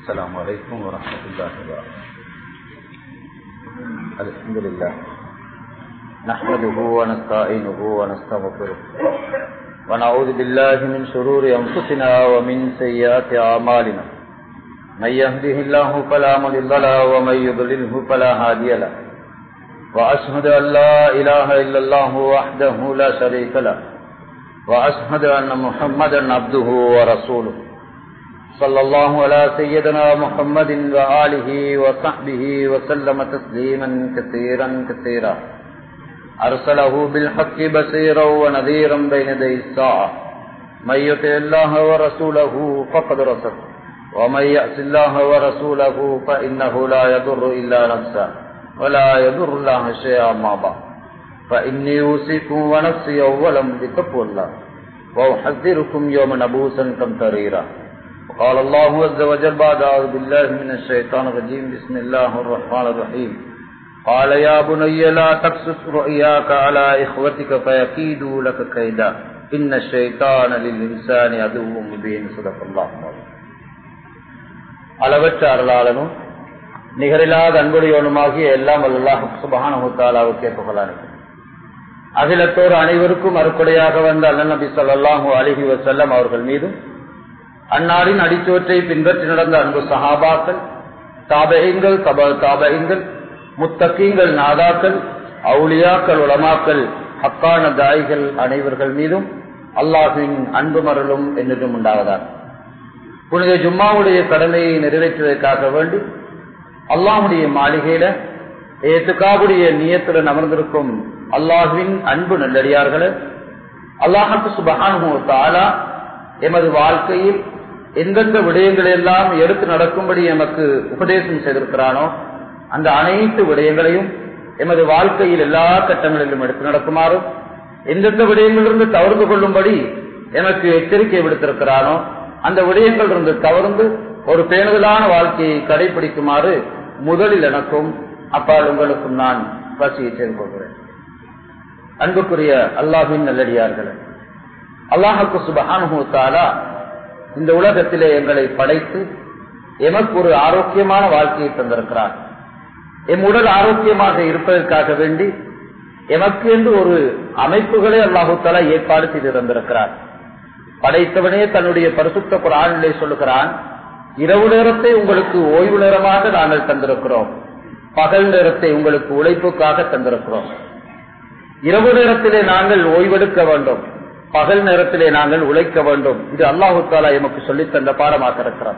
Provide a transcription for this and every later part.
السلام عليكم ورحمة الله وبركاته الحمد لله نحمده ونستعينه ونستغفره ونعوذ بالله من شرور أنفسنا ومن سيئات أعمالنا من يهده الله فلا مضل له ومن يضلله فلا هادي له وأشهد أن لا إله إلا الله وحده لا شريك له وأشهد أن محمدا عبده ورسوله صلى الله على سيدنا محمد وآله وصحبه وسلم تسليما كثيرا كثيرا أرسله بالحق بصيرا ونذيرا بين يدي الساعة من يطع الله ورسوله فقد رسل ومن يأس الله ورسوله فإنه لا يضر إلا نفسه ولا يضر الله شيئا ما بعد فإني أوصيكم ونفسي أولا بتقوى الله وأحذركم يوم نبوسا كمتريرا قال الله عز وجل بعد أعوذ بالله من الشيطان الرجيم بسم الله الرحمن الرحيم قال يا بني لا تقصص رؤياك على إخوتك فيكيدوا لك كيدا إن الشيطان للإنسان عدو مبين صدق الله அளவற்ற அருளாளனும் நிகரில்லாத அன்புடையவனுமாகிய எல்லாம் அல்லாஹ் சுபஹானஹுத்தாலாவுக்கே புகழானது அகிலத்தோர் அனைவருக்கும் அறுக்குடையாக வந்த அல்ல நபி சொல்லாஹு அலிஹி வசல்லம் அவர்கள் மீதும் அன்னாரின் அடிச்சோற்றை பின்பற்றி நடந்த அன்பு சஹாபாக்கள் தாபகங்கள் தப தாபகங்கள் முத்தக்கீங்கள் நாதாக்கள் அவுளியாக்கள் உளமாக்கள் ஹக்கான தாய்கள் அனைவர்கள் மீதும் அல்லாஹின் அன்பு மரலும் என்னும் உண்டாவதார் புனித ஜும்மாவுடைய கடமையை நிறைவேற்றுவதற்காக வேண்டி அல்லாஹுடைய மாளிகையில ஏத்துக்காவுடைய நியத்துடன் அமர்ந்திருக்கும் அல்லாஹுவின் அன்பு நல்லடியார்களே அல்லாஹு சுபஹானு தாலா எமது வாழ்க்கையில் எந்தெந்த விடயங்கள் எல்லாம் எடுத்து நடக்கும்படி எமக்கு உபதேசம் செய்திருக்கிறானோ அந்த அனைத்து விடயங்களையும் எமது வாழ்க்கையில் எல்லா கட்டங்களிலும் எடுத்து நடக்குமாறும் எந்தெந்த விடயங்களிலிருந்து தவறு கொள்ளும்படி எமக்கு எச்சரிக்கை விடுத்திருக்கிறானோ அந்த விடயங்களிலிருந்து தவறுந்து ஒரு பேணுதலான வாழ்க்கையை கடைபிடிக்குமாறு முதலில் எனக்கும் அப்பால் உங்களுக்கும் நான் பசியை செய்து கொள்கிறேன் அன்புக்குரிய அல்லாஹின் நல்லடியார்களே அல்லாஹுக்கு சுபஹானுத்தாலா இந்த உலகத்திலே எங்களை படைத்து எமக்கு ஒரு ஆரோக்கியமான வாழ்க்கையை தந்திருக்கிறார் எம் உடல் ஆரோக்கியமாக இருப்பதற்காக வேண்டி எமக்கு என்று ஒரு அமைப்புகளை அல்லாஹு தாலா ஏற்பாடு செய்து தந்திருக்கிறார் படைத்தவனே தன்னுடைய பரிசுத்த குரானிலே சொல்லுகிறான் இரவு நேரத்தை உங்களுக்கு ஓய்வு நேரமாக நாங்கள் தந்திருக்கிறோம் பகல் நேரத்தை உங்களுக்கு உழைப்புக்காக தந்திருக்கிறோம் இரவு நேரத்திலே நாங்கள் ஓய்வெடுக்க வேண்டும் பகல் நேரத்திலே நாங்கள் உழைக்க வேண்டும் இது அல்லாஹு தாலா எமக்கு சொல்லி தந்த பாடமாக இருக்கிறோம்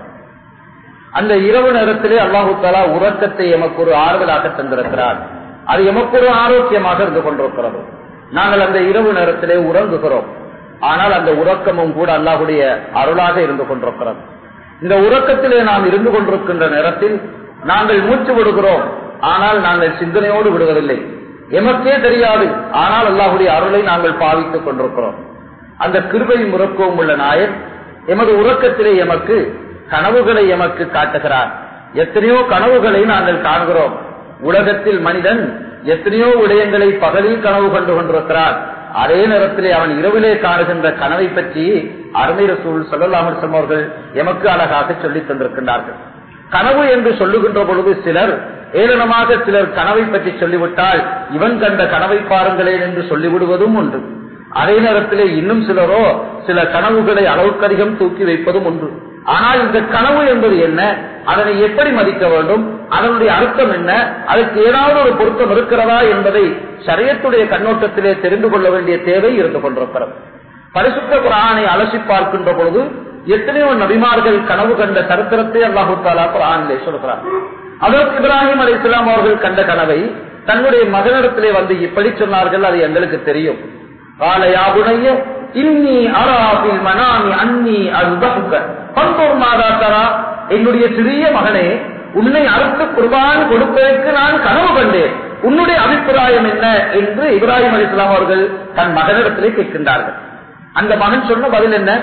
அந்த இரவு நேரத்திலே அல்லாஹு தாலா உறக்கத்தை எமக்கு ஒரு ஆறுதலாக தந்திருக்கிறார் அது எமக்கு ஒரு ஆரோக்கியமாக இருந்து கொண்டிருக்கிறது நாங்கள் அந்த இரவு நேரத்திலே உறங்குகிறோம் ஆனால் அந்த உறக்கமும் கூட அல்லாஹுடைய அருளாக இருந்து கொண்டிருக்கிறது இந்த உறக்கத்திலே நாம் இருந்து கொண்டிருக்கின்ற நேரத்தில் நாங்கள் மூச்சு விடுகிறோம் ஆனால் நாங்கள் சிந்தனையோடு விடுவதில்லை எமக்கே தெரியாது ஆனால் அல்லாஹுடைய அருளை நாங்கள் பாவித்துக் கொண்டிருக்கிறோம் அந்த கிருபை முறக்கவும் உள்ள நாயன் எமது உறக்கத்திலே எமக்கு கனவுகளை எமக்கு காட்டுகிறார் எத்தனையோ கனவுகளை நாங்கள் காண்கிறோம் உலகத்தில் மனிதன் எத்தனையோ விடயங்களை பகலில் கனவு கண்டு கொண்டிருக்கிறார் அதே நேரத்திலே அவன் இரவிலே காணுகின்ற கனவை பற்றி அருமை ரசூல் சல்லாஹம் அவர்கள் எமக்கு அழகாக சொல்லி தந்திருக்கின்றார்கள் கனவு என்று சொல்லுகின்ற பொழுது சிலர் ஏளனமாக சிலர் கனவை பற்றி சொல்லிவிட்டால் இவன் கண்ட கனவை பாருங்களேன் என்று சொல்லிவிடுவதும் உண்டு அதே நேரத்திலே இன்னும் சிலரோ சில கனவுகளை அளவுக்கு அதிகம் தூக்கி வைப்பதும் உண்டு ஆனால் இந்த கனவு என்பது என்ன அதனை எப்படி மதிக்க வேண்டும் அதனுடைய அர்த்தம் என்ன அதற்கு ஏதாவது ஒரு பொருத்தம் இருக்கிறதா என்பதை சரியத்துடைய கண்ணோட்டத்திலே தெரிந்து கொள்ள வேண்டிய தேவை இருந்து கொண்டிருக்கிறது பரிசுத்த குரானை அலசி பார்க்கின்ற பொழுது எத்தனையோ நபிமார்கள் கனவு கண்ட சரித்திரத்தை அல்லாஹு தாலா குரானிலே சொல்கிறார் அதற்கு இப்ராஹிம் அலி இஸ்லாம் அவர்கள் கண்ட கனவை தன்னுடைய மகனிடத்திலே வந்து இப்படி சொன்னார்கள் அது எங்களுக்கு தெரியும் காலையாவுடைய இன்னி அராபில் மனாமி அன்னி அல்பகுக்க பந்தோர் மாதா தரா என்னுடைய சிறிய மகனே உன்னை அறுத்து குர்பான் கொடுப்பதற்கு நான் கனவு கண்டேன் உன்னுடைய அபிப்பிராயம் என்ன என்று இப்ராஹிம் அலி இஸ்லாம் அவர்கள் தன் மகனிடத்திலே கேட்கின்றார்கள் அந்த மகன் சொன்ன பதில் என்ன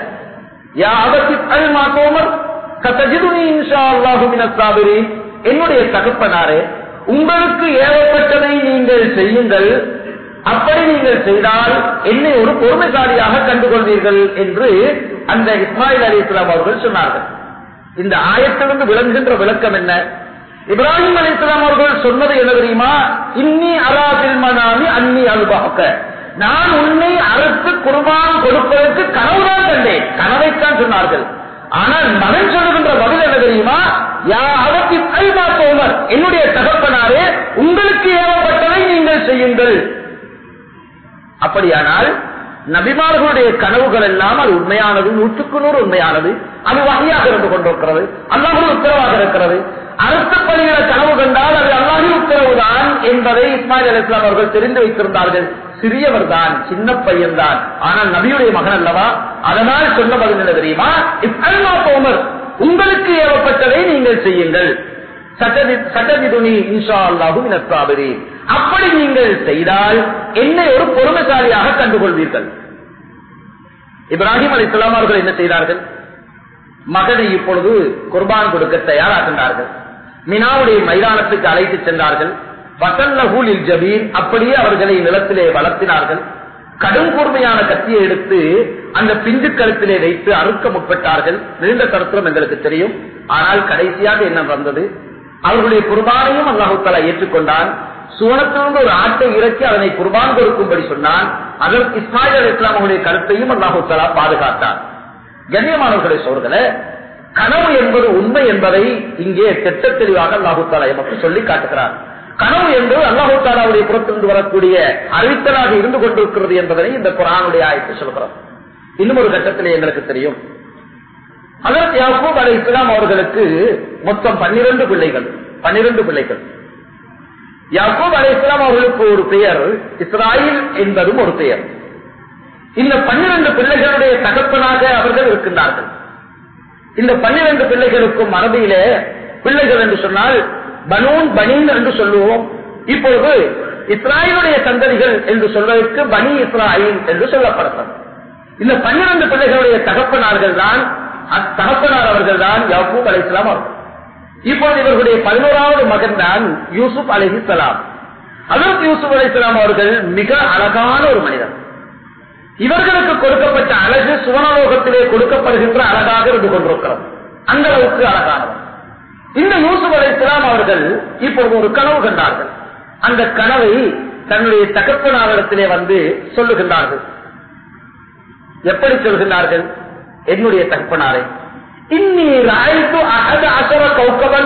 யா அவசி அல்மா கோமர் கத்தஜிதுனி இன்ஷா அல்லாஹு மினஸ்தாபிரி என்னுடைய தகப்பனாரே உங்களுக்கு ஏவப்பட்டதை நீங்கள் செய்யுங்கள் அப்படி நீங்கள் செய்தால் என்னை ஒரு பொறுமைசாலியாக கண்டுகொள்வீர்கள் என்று அந்த இஸ்மாயில் அலி இஸ்லாம் அவர்கள் சொன்னார்கள் இந்த ஆயத்திலிருந்து விளங்குகின்ற விளக்கம் என்ன இப்ராஹிம் அலி இஸ்லாம் அவர்கள் சொன்னது என்ன தெரியுமா இன்னி அராபில் மனாமி அன்னி அல்பாக்க நான் உன்னை அறுத்து குர்பான் கொடுப்பதற்கு கனவுதான் கண்டேன் கனவைத்தான் சொன்னார்கள் ஆனால் மகன் சொல்லுகின்ற பதில் என்ன தெரியுமா யா அவத்தி ஐமா தோமர் என்னுடைய தகப்பனாரே உங்களுக்கு ஏவப்பட்டதை நீங்கள் செய்யுங்கள் அப்படியானால் நபிமார்களுடைய கனவுகள் எல்லாம் அது உண்மையானது நூற்றுக்கு நூறு உண்மையானது அது வகையாக இருந்து கொண்டிருக்கிறது அல்லாஹின் உத்தரவாக இருக்கிறது அறுத்தப்படுகிற கனவு கண்டால் அது அல்லாஹின் உத்தரவுதான் என்பதை இஸ்மாயில் அலி இஸ்லாம் அவர்கள் தெரிந்து வைத்திருந்தார்கள் சிறியவர் தான் சின்ன பையன் தான் ஆனால் நபியுடைய மகன் அல்லவா அதனால் சொன்ன பதில் என்ன தெரியுமா இப்னா தோமர் உங்களுக்கு ஏவப்பட்டதை நீங்கள் செய்யுங்கள் சட்டதிதுனி இன்ஷா அல்லாஹும் இனஸ்தாபரி அப்படி நீங்கள் செய்தால் என்னை ஒரு பொறுமைசாலியாக கண்டுகொள்வீர்கள் இப்ராஹிம் அலி இஸ்லாம் அவர்கள் என்ன செய்தார்கள் மகனை இப்பொழுது குர்பான் கொடுக்க தயாராகின்றார்கள் மினாவுடைய மைதானத்துக்கு அழைத்து சென்றார்கள் பசல்லஹூலில் ஜபீன் அப்படியே அவர்களை நிலத்திலே வளர்த்தினார்கள் கடும் கூர்மையான கத்தியை எடுத்து அந்த பிஞ்சு கழுத்திலே வைத்து அறுக்க முற்பட்டார்கள் நீண்ட தரத்திலும் எங்களுக்கு தெரியும் ஆனால் கடைசியாக என்ன வந்தது அவர்களுடைய குர்பானையும் அல்லாஹு தலா ஏற்றுக்கொண்டான் சுவனத்திலிருந்து ஒரு ஆட்டை இறக்கி அதனை குர்பான் கொடுக்கும்படி சொன்னான் அதற்கு இஸ்மாயில் அலி இஸ்லாம் அவருடைய கருத்தையும் அல்லாஹு தலா பாதுகாத்தார் கண்ணியமானவர்களை சோர்களே கனவு என்பது உண்மை என்பதை இங்கே திட்ட தெளிவாக அல்லாஹு தாலா எமக்கு சொல்லி காட்டுகிறார் கனவு என்பது அல்லாஹு தாலாவுடைய புறத்திலிருந்து வரக்கூடிய அறிவித்தலாக இருந்து கொண்டிருக்கிறது என்பதனை இந்த குரானுடைய ஆயத்தை சொல்கிறோம் இன்னும் ஒரு கட்டத்திலே எங்களுக்கு தெரியும் அதற்கு யாக்கூப் அலை இஸ்லாம் அவர்களுக்கு மொத்தம் பன்னிரண்டு பிள்ளைகள் பன்னிரண்டு பிள்ளைகள் யாக்கூப் அலை இஸ்லாம் அவர்களுக்கு ஒரு பெயர் இஸ்ராயில் என்பதும் ஒரு பெயர் இந்த பன்னிரண்டு பிள்ளைகளுடைய தகப்பனாக அவர்கள் இருக்கின்றார்கள் இந்த பன்னிரண்டு பிள்ளைகளுக்கும் அரபியிலே பிள்ளைகள் என்று சொன்னால் பனூன் பனீன் என்று சொல்லுவோம் இப்பொழுது இஸ்ராயலுடைய சந்ததிகள் என்று சொல்வதற்கு பனி இஸ்ராயில் என்று சொல்லப்படுகிறது இந்த பன்னிரண்டு பிள்ளைகளுடைய தகப்பனார்கள் தான் தகப்பனார் அவர்கள் தான் யாக்கூப் அலி இஸ்லாம் அவர்கள் இப்பொழுது இவர்களுடைய பதினோராவது மகன் தான் யூசுப் அலி இஸ்லாம் அதற்கு யூசுப் அலி இஸ்லாம் அவர்கள் மிக அழகான ஒரு மனிதர் இவர்களுக்கு கொடுக்கப்பட்ட அழகு சுவனலோகத்திலே கொடுக்கப்படுகின்ற அழகாக இருந்து கொண்டிருக்கிறது அந்த அளவுக்கு அழகானவர் இந்த யூசுப் அலை இஸ்லாம் அவர்கள் இப்பொழுது ஒரு கனவு கண்டார்கள் அந்த கனவை தன்னுடைய தகப்பனாரிடத்திலே வந்து சொல்லுகின்றார்கள் எப்படி சொல்கின்றார்கள் என்னுடைய தகப்பனாரை இன்னி ராய்த்து அகத அசர கௌக்கவன்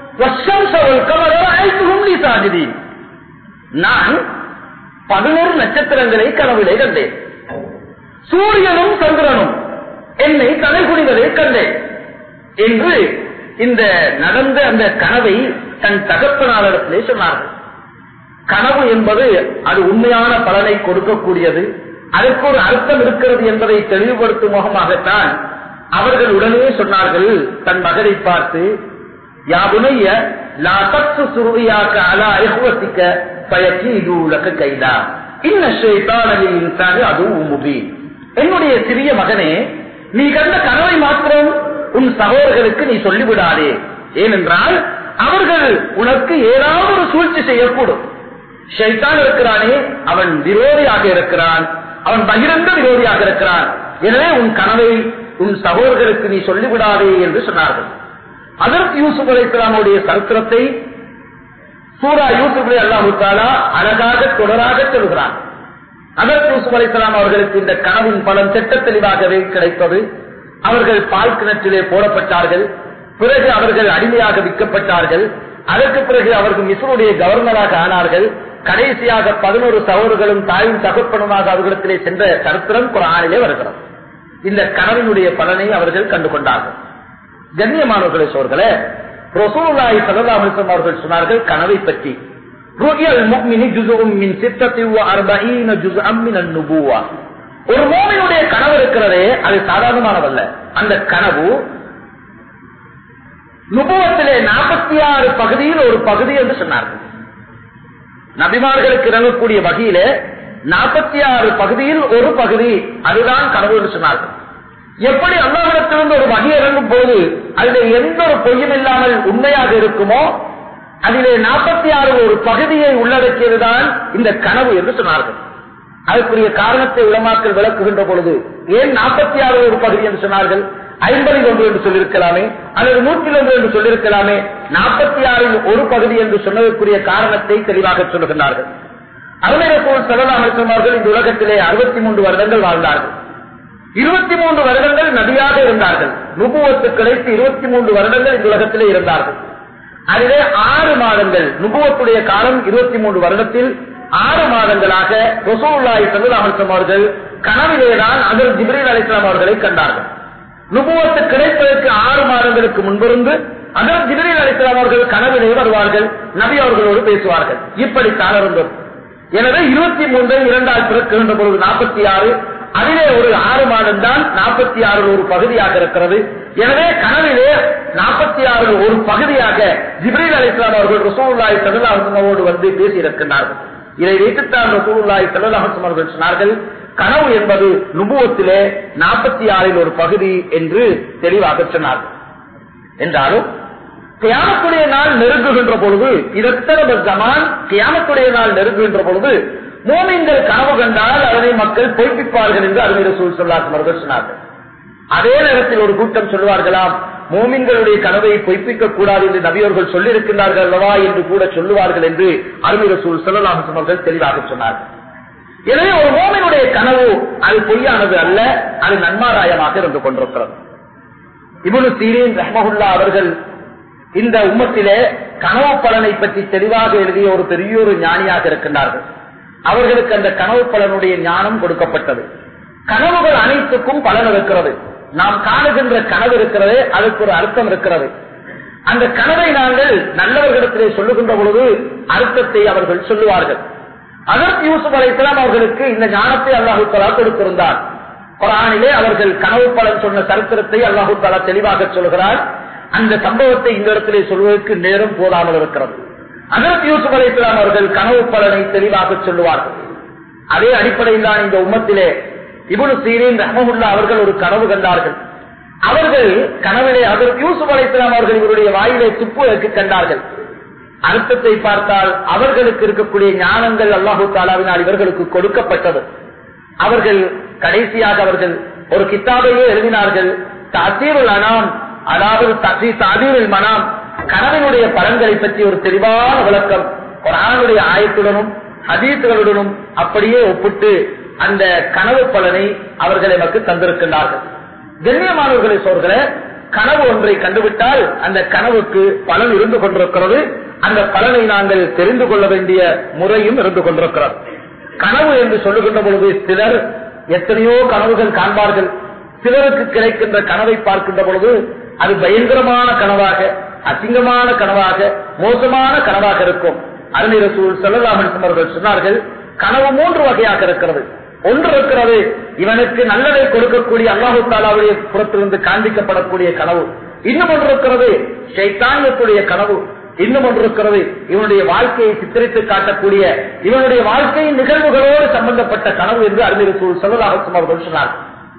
நான் பதினோரு நட்சத்திரங்களை கனவிலே கண்டேன் சூரியனும் சந்திரனும் என்னை தலை குனிவதை கண்டேன் என்று இந்த நடந்த அந்த கனவை தன் தகப்பனாரிடத்திலே சொன்னார்கள் கனவு என்பது அது உண்மையான பலனை கொடுக்கக்கூடியது அதற்கு ஒரு அர்த்தம் இருக்கிறது என்பதை தெளிவுபடுத்தும் முகமாகத்தான் அவர்கள் உடனே சொன்னார்கள் தன் மகனை பார்த்து யாவுனைய லாசத்து சுருவியாக்க அலா எகுவத்திக்க பயக்கீதூலக்க கைதா இன்ன ஷைத்தானலி இன்சானு அதுவும் முபீன் என்னுடைய சிறிய மகனே நீ கண்ட கனவை மாத்திரம் உன் சகோதரர்களுக்கு நீ சொல்லிவிடாதே ஏனென்றால் அவர்கள் உனக்கு ஏதாவது ஒரு சூழ்ச்சி செய்யக்கூடும் ஷைத்தான் இருக்கிறானே அவன் விரோதியாக இருக்கிறான் அவன் பகிரங்க விரோதியாக இருக்கிறான் எனவே உன் கனவை உன் சகோதரர்களுக்கு நீ சொல்லிவிடாதே என்று சொன்னார்கள் அதற்கு யூசுப் அலி இஸ்லாமுடைய சரித்திரத்தை சூரா யூசுப் அலி அல்லாஹு தாலா அழகாக தொடராக சொல்கிறான் அதற்கு யூசுப் அலி இஸ்லாம் அவர்களுக்கு இந்த கனவின் பலன் திட்ட தெளிவாகவே கிடைத்தது அவர்கள் பால் கிணற்றிலே போடப்பட்டார்கள் பிறகு அவர்கள் அடிமையாக விற்கப்பட்டார்கள் அதற்கு பிறகு அவர்கள் மிஸ்ருடைய கவர்னராக ஆனார்கள் கடைசியாக பதினோரு சகோதரர்களும் தாயும் தகப்பனுமாக அவர்களிடத்திலே சென்ற சரித்திரம் குரானிலே வருகிறது இந்த கனவினுடைய பலனை அவர்கள் கண்டுகொண்டார்கள் கண்ணியமானவர்களை சோர்களே ரசூலுல்லாஹி ஸல்லல்லாஹு அலைஹி வஸல்லம் அவர்கள் சொன்னார்கள் கனவை பற்றி ருயல் முஃமினி ஜுஸும் மின் சித்தத்தி வ அர்பஈன ஜுஸ்அம் மின் அன்-நுபுவா ஒரு மூமினுடைய கனவு இருக்கிறதே அது சாதாரணமானதல்ல அந்த கனவு நுபுவத்திலே நாற்பத்தி ஆறு பகுதியில் ஒரு பகுதி என்று சொன்னார்கள் நபிமார்களுக்கு இறங்கக்கூடிய வகையிலே நாற்பத்தி ஆறு பகுதியில் ஒரு பகுதி அதுதான் கனவு என்று சொன்னார்கள் எப்படி அல்லாவிடத்திலிருந்து ஒரு வகை இறங்கும் போது அதில் எந்த ஒரு பொய்யும் இல்லாமல் உண்மையாக இருக்குமோ அதிலே நாற்பத்தி ஆறு ஒரு பகுதியை உள்ளடக்கியதுதான் இந்த கனவு என்று சொன்னார்கள் அதற்குரிய காரணத்தை உளமாக்கல் விளக்குகின்ற பொழுது ஏன் நாற்பத்தி ஆறு ஒரு பகுதி என்று சொன்னார்கள் ஐம்பதில் ஒன்று என்று சொல்லியிருக்கலாமே அல்லது நூற்றில் ஒன்று என்று சொல்லியிருக்கலாமே நாற்பத்தி ஆறில் ஒரு பகுதி என்று சொன்னதற்குரிய காரணத்தை தெளிவாக சொல்லுகின்றார்கள் அருமையப்போல் செல்லலாம் அவர்கள் இந்த உலகத்திலே அறுபத்தி மூன்று வருடங்கள் வாழ்ந்தார்கள் இருபத்தி மூன்று வருடங்கள் நபியாக இருந்தார்கள் நுபுவத்து கிடைத்து இருபத்தி மூன்று வருடங்கள் இந்த உலகத்திலே இருந்தார்கள் அதிலே ஆறு மாதங்கள் நுபுவத்துடைய காலம் இருபத்தி மூன்று வருடத்தில் ஆறு மாதங்களாக ரசூல்லாய் சல்லாஹம் அவர்கள் கனவிலேதான் அதில் ஜிப்ரீல் அலிஸ்லாம் அவர்களை கண்டார்கள் நுபுவத்து கிடைப்பதற்கு ஆறு மாதங்களுக்கு முன்பிருந்து அதில் ஜிப்ரீல் அலிஸ்லாம் அவர்கள் கனவிலே வருவார்கள் நபி அவர்களோடு பேசுவார்கள் இப்படித்தான் இருந்தது எனவே இருபத்தி மூன்றை இரண்டால் பிறக்கின்ற பொழுது நாற்பத்தி ஆறு அதிலே ஒரு ஆறு மாதம் தான் நாற்பத்தி ஆறில் ஒரு பகுதியாக இருக்கிறது எனவே கனவிலே நாற்பத்தி ஆறில் ஒரு பகுதியாக ஜிப்ரீல் அலி இஸ்லாம் அவர்கள் ரசூல்லாய் சல்லாஹோடு வந்து பேசியிருக்கின்றார்கள் இதை வைத்துத்தான் ரசூல்லாய் சல்லாஹம் அவர்கள் சொன்னார்கள் கனவு என்பது நுபுவத்திலே நாற்பத்தி ஆறில் ஒரு பகுதி என்று தெளிவாக சொன்னார்கள் என்றாலும் கியாமத்துடைய நாள் நெருங்குகின்ற பொழுது இதத்தரப ஜமான் கியாமத்துடைய நாள் நெருங்குகின்ற பொழுது மோமின்கள் கனவு கண்டால் அதனை மக்கள் பொய்ப்பிப்பார்கள் என்று அறிஞர் ரசூல் சொல்லாசம் அவர்கள் சொன்னார்கள் அதே நேரத்தில் ஒரு கூட்டம் சொல்லுவார்களாம் மோமின்களுடைய கனவை பொய்ப்பிக்க கூடாது என்று நபியவர்கள் சொல்லியிருக்கிறார்கள் அல்லவா என்று கூட சொல்லுவார்கள் என்று அருமை ரசூல் சொல்லலாம் அவர்கள் தெளிவாக சொன்னார்கள் எனவே ஒரு மோமினுடைய கனவு அது பொய்யானது அல்ல அது நன்மாராயமாக இருந்து கொண்டிருக்கிறது இபுனு சீரீன் ரஹ்மகுல்லா அவர்கள் இந்த உம்மத்திலே கனவு பலனை பற்றி தெளிவாக எழுதிய ஒரு பெரிய ஒரு ஞானியாக இருக்கின்றார்கள் அவர்களுக்கு அந்த கனவு பலனுடைய ஞானம் கொடுக்கப்பட்டது கனவுகள் அனைத்துக்கும் பலன் இருக்கிறது நாம் காணுகின்ற கனவு இருக்கிறது அதுக்கு ஒரு அர்த்தம் இருக்கிறது அந்த கனவை நாங்கள் நல்லவர்களிடத்திலே சொல்லுகின்ற பொழுது அர்த்தத்தை அவர்கள் சொல்லுவார்கள் அதற்கு யூசுப் அலைத்தலாம் அவர்களுக்கு இந்த ஞானத்தை அல்லாஹு தலா கொடுத்திருந்தார் குரானிலே அவர்கள் கனவு பலன் சொன்ன சரித்திரத்தை அல்லாஹு தலா தெளிவாக சொல்கிறார் அந்த சம்பவத்தை இந்த இடத்திலே சொல்வதற்கு நேரம் போதாமல் இருக்கிறது அதற்கு யூசுப் அலைத்தலாம் அவர்கள் கனவு பலனை தெளிவாக சொல்லுவார்கள் அதே அடிப்படையில் தான் இந்த உம்மத்திலே இபுனு சீரின் ரஹமுல்லா அவர்கள் ஒரு கனவு கண்டார்கள் அவர்கள் கனவிலே அதற்கு யூசுப் அலைத்தலாம் அவர்கள் இவருடைய வாயிலே துப்புவதற்கு கண்டார்கள் அர்த்தத்தை பார்த்தால் அவர்களுக்கு இருக்கக்கூடிய ஞானங்கள் அல்லாஹு தாலாவினால் இவர்களுக்கு கொடுக்கப்பட்டது அவர்கள் கடைசியாக அவர்கள் ஒரு கித்தாபையே எழுதினார்கள் தசீருல் அனாம் அதாவது தசி ததீருல் மனாம் கனவினுடைய பலன்களை பற்றி ஒரு தெளிவான விளக்கம் குரானுடைய ஆயத்துடனும் ஹதீத்துகளுடனும் அப்படியே ஒப்பிட்டு அந்த கனவு பலனை அவர்கள் எமக்கு தந்திருக்கின்றார்கள் கண்ணியமானவர்களை சோர்களே கனவு ஒன்றை கண்டுவிட்டால் அந்த கனவுக்கு பலன் இருந்து கொண்டிருக்கிறது அந்த பலனை நாங்கள் தெரிந்து கொள்ள வேண்டிய முறையும் இருந்து கொண்டிருக்கிறது கனவு என்று சொல்லுகின்ற பொழுது சிலர் எத்தனையோ கனவுகள் காண்பார்கள் சிலருக்கு கிடைக்கின்ற கனவை பார்க்கின்ற பொழுது அது பயங்கரமான கனவாக அசிங்கமான கனவாக மோசமான கனவாக இருக்கும் அருமை ரசூல் செல்லலாமன் அவர்கள் சொன்னார்கள் கனவு மூன்று வகையாக இருக்கிறது ஒன்று இருக்கிறது இவனுக்கு நல்லதை கொடுக்கக்கூடிய அல்லாஹு தாலாவுடைய புறத்திலிருந்து காண்பிக்கப்படக்கூடிய கனவு இன்னும் ஒன்று இருக்கிறது சைத்தானியத்துடைய கனவு இன்னும் ஒன்று இருக்கிறது இவனுடைய வாழ்க்கையை சித்தரித்து காட்டக்கூடிய இவனுடைய வாழ்க்கையின் நிகழ்வுகளோடு சம்பந்தப்பட்ட கனவு என்று அறிஞர் சொல்லலாக அவர்கள் சொன்னார்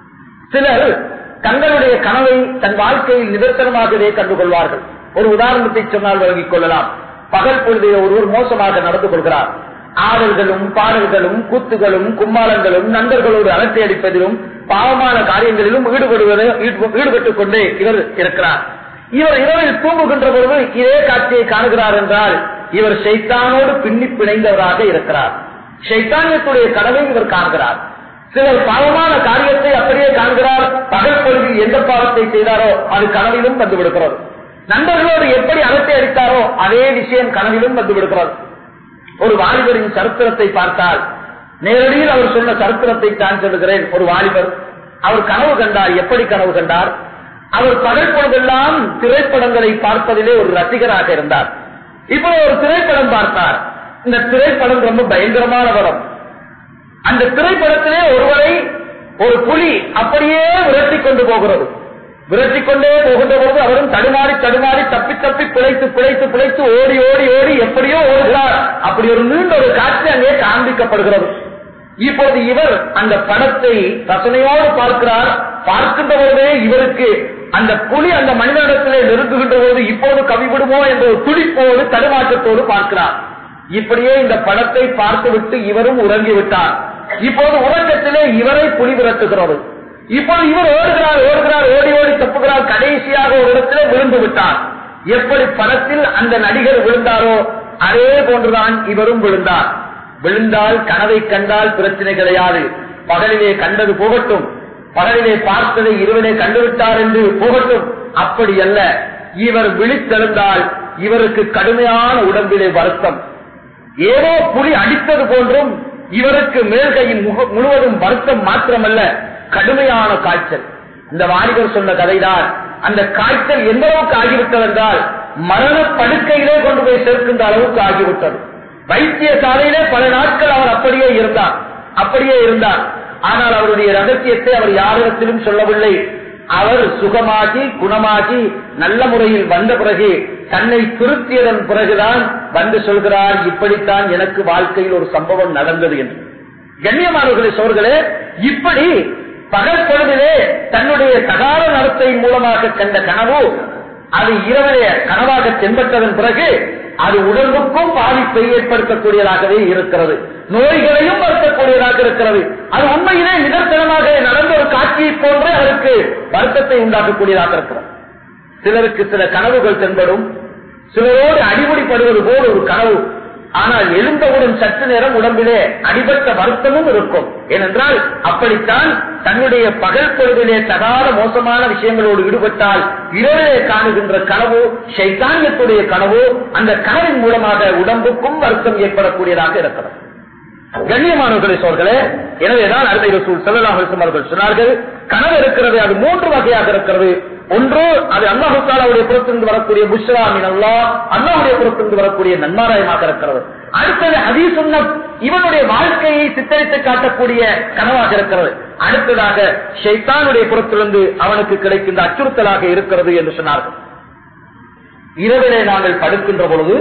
சிலர் தங்களுடைய கனவை தன் வாழ்க்கையில் நிதர்சனமாகவே கண்டுகொள்வார்கள் ஒரு உதாரணத்தை சொன்னால் வழங்கிக் கொள்ளலாம் பகல் பொழுதைய ஒருவர் மோசமாக நடந்து கொள்கிறார் ஆடல்களும் பாடல்களும் கூத்துகளும் கும்மாளங்களும் நண்பர்களோடு அலட்டை அடிப்பதிலும் பாவமான காரியங்களிலும் ஈடுபடுவது ஈடுபட்டுக் கொண்டே இவர் இருக்கிறார் இவர் இரவில் தூங்குகின்ற பொழுது இதே காட்சியை காணுகிறார் என்றால் இவர் ஷைத்தானோடு பின்னி பிணைந்தவராக இருக்கிறார் ஷைத்தானியத்துடைய கடவை இவர் காண்கிறார் சிலர் பாவமான காரியத்தை அப்படியே காண்கிறார் பகல் பொழுதில் எந்த பாவத்தை செய்தாரோ அது கனவிலும் வந்து விடுகிறது நண்பர்களோடு எப்படி அலட்டை அடித்தாரோ அதே விஷயம் கனவிலும் வந்து விடுகிறது ஒரு வாலிபரின் சரித்திரத்தை பார்த்தால் நேரடியில் அவர் சொன்ன சரித்திரத்தை தான் சொல்லுகிறேன் ஒரு வாலிபர் அவர் கனவு கண்டார் எப்படி கனவு கண்டார் அவர் பகல் பொழுதெல்லாம் திரைப்படங்களை பார்ப்பதிலே ஒரு ரசிகராக இருந்தார் இப்போ ஒரு திரைப்படம் பார்த்தார் இந்த திரைப்படம் ரொம்ப பயங்கரமான படம் அந்த திரைப்படத்திலே ஒருவரை ஒரு புலி அப்படியே விரட்டி கொண்டு போகிறது விரட்டி கொண்டே போகின்ற பொழுது அவரும் தடுமாறி தடுமாறி தப்பி தப்பி பிழைத்து பிழைத்து பிழைத்து ஓடி ஓடி ஓடி எப்படியோ ஓடுகிறார் அப்படி ஒரு நீண்ட ஒரு காட்சி அங்கே காண்பிக்கப்படுகிறது இப்போது இவர் அந்த படத்தை ரசனையோடு பார்க்கிறார் பார்க்கின்ற பொழுதே இவருக்கு அந்த புலி அந்த மனிதனிடத்திலே நெருங்குகின்ற போது இப்போது கவிவிடுமோ என்ற ஒரு துடிப்போடு தடுமாற்றத்தோடு பார்க்கிறார் இப்படியே இந்த படத்தை பார்த்துவிட்டு இவரும் உறங்கிவிட்டார் இப்போது உறக்கத்திலே இவரை புலி விரட்டுகிறது இப்போது இவர் ஓடுகிறார் ஓடுகிறார் ஓடி ஓடி தப்புகிறார் கடைசியாக ஒரு இடத்துல விழுந்து விட்டார் எப்படி படத்தில் அந்த நடிகர் விழுந்தாரோ அதே போன்றுதான் இவரும் விழுந்தார் விழுந்தால் கனவை கண்டால் பிரச்சனை கிடையாது பகலிலே கண்டது போகட்டும் பகலிலே பார்த்ததை இருவரே கண்டுவிட்டார் என்று போகட்டும் அப்படி அல்ல இவர் விழித்தெழுந்தால் இவருக்கு கடுமையான உடம்பிலே வருத்தம் ஏதோ புலி அடித்தது போன்றும் இவருக்கு மேல்கையின் முக- முழுவதும் வருத்தம் மாத்திரமல்ல கடுமையான காய்ச்சல் இந்த வாலிபர் சொன்ன கதைதான் அந்த காய்ச்சல் எந்த அளவுக்கு ஆகிவிட்டது என்றால் மரண படுக்கையிலே கொண்டு போய் சேர்க்கின்ற அளவுக்கு ஆகிவிட்டது வைத்தியசாலையிலே பல நாட்கள் அவர் அப்படியே இருந்தார் அப்படியே இருந்தார் ஆனால் அவருடைய ரகசியத்தை அவர் யாரிடத்திலும் சொல்லவில்லை அவர் சுகமாகி குணமாகி நல்ல முறையில் வந்த பிறகு தன்னை திருத்தியதன் பிறகுதான் வந்து சொல்கிறார் இப்படித்தான் எனக்கு வாழ்க்கையில் ஒரு சம்பவம் நடந்தது என்று கண்ணியமானவர்களே சோர்களே இப்படி பகல் பொழுதிலே தன்னுடைய சகால நடத்தையின் மூலமாக கண்ட கனவு அது இரவிலே கனவாக தென்பட்டதன் பிறகு அது உடம்புக்கும் பாதிப்பை ஏற்படுத்தக்கூடியதாகவே இருக்கிறது நோய்களையும் வருத்தக்கூடியதாக இருக்கிறது அது உண்மையிலே நிதர்சனமாக நடந்த ஒரு காட்சியை போன்று அதற்கு வருத்தத்தை உண்டாக்கக்கூடியதாக இருக்கிறது சிலருக்கு சில கனவுகள் தென்படும் சிலரோடு அடிபடிப்படுவது போல் ஒரு கனவு ஆனால் எழுந்தவுடன் சற்று நேரம் உடம்பிலே அடிபட்ட வருத்தமும் இருக்கும் ஏனென்றால் அப்படித்தான் தன்னுடைய பகல் பொழுதிலே தகாத மோசமான விஷயங்களோடு ஈடுபட்டால் இரவிலே காணுகின்ற கனவு சைத்தானியத்துடைய கனவு அந்த கனவின் மூலமாக உடம்புக்கும் வருத்தம் ஏற்படக்கூடியதாக இருக்கிறது கண்ணியமானவர்களே சோர்களே எனவேதான் அருமை ரசூல் ஸல்லல்லாஹு அலைஹி வஸல்லம் அவர்கள் சொன்னார்கள் கனவு இருக்கிறது அது மூன்று வகையாக இருக்கிறது ஒன்று அது அல்லாஹு தாலாவுடைய புறத்திலிருந்து வரக்கூடிய புஷ்ராமின் அல்லா அல்லாவுடைய புறத்திலிருந்து வரக்கூடிய நன்மாராயமாக இருக்கிறது அடுத்தது ஹதீசுன்னத் இவனுடைய வாழ்க்கையை சித்தரித்து காட்டக்கூடிய கனவாக இருக்கிறது அடுத்ததாக ஷைத்தானுடைய புறத்திலிருந்து அவனுக்கு கிடைக்கின்ற அச்சுறுத்தலாக இருக்கிறது என்று சொன்னார்கள் இரவிலே நாங்கள் படுக்கின்ற பொழுது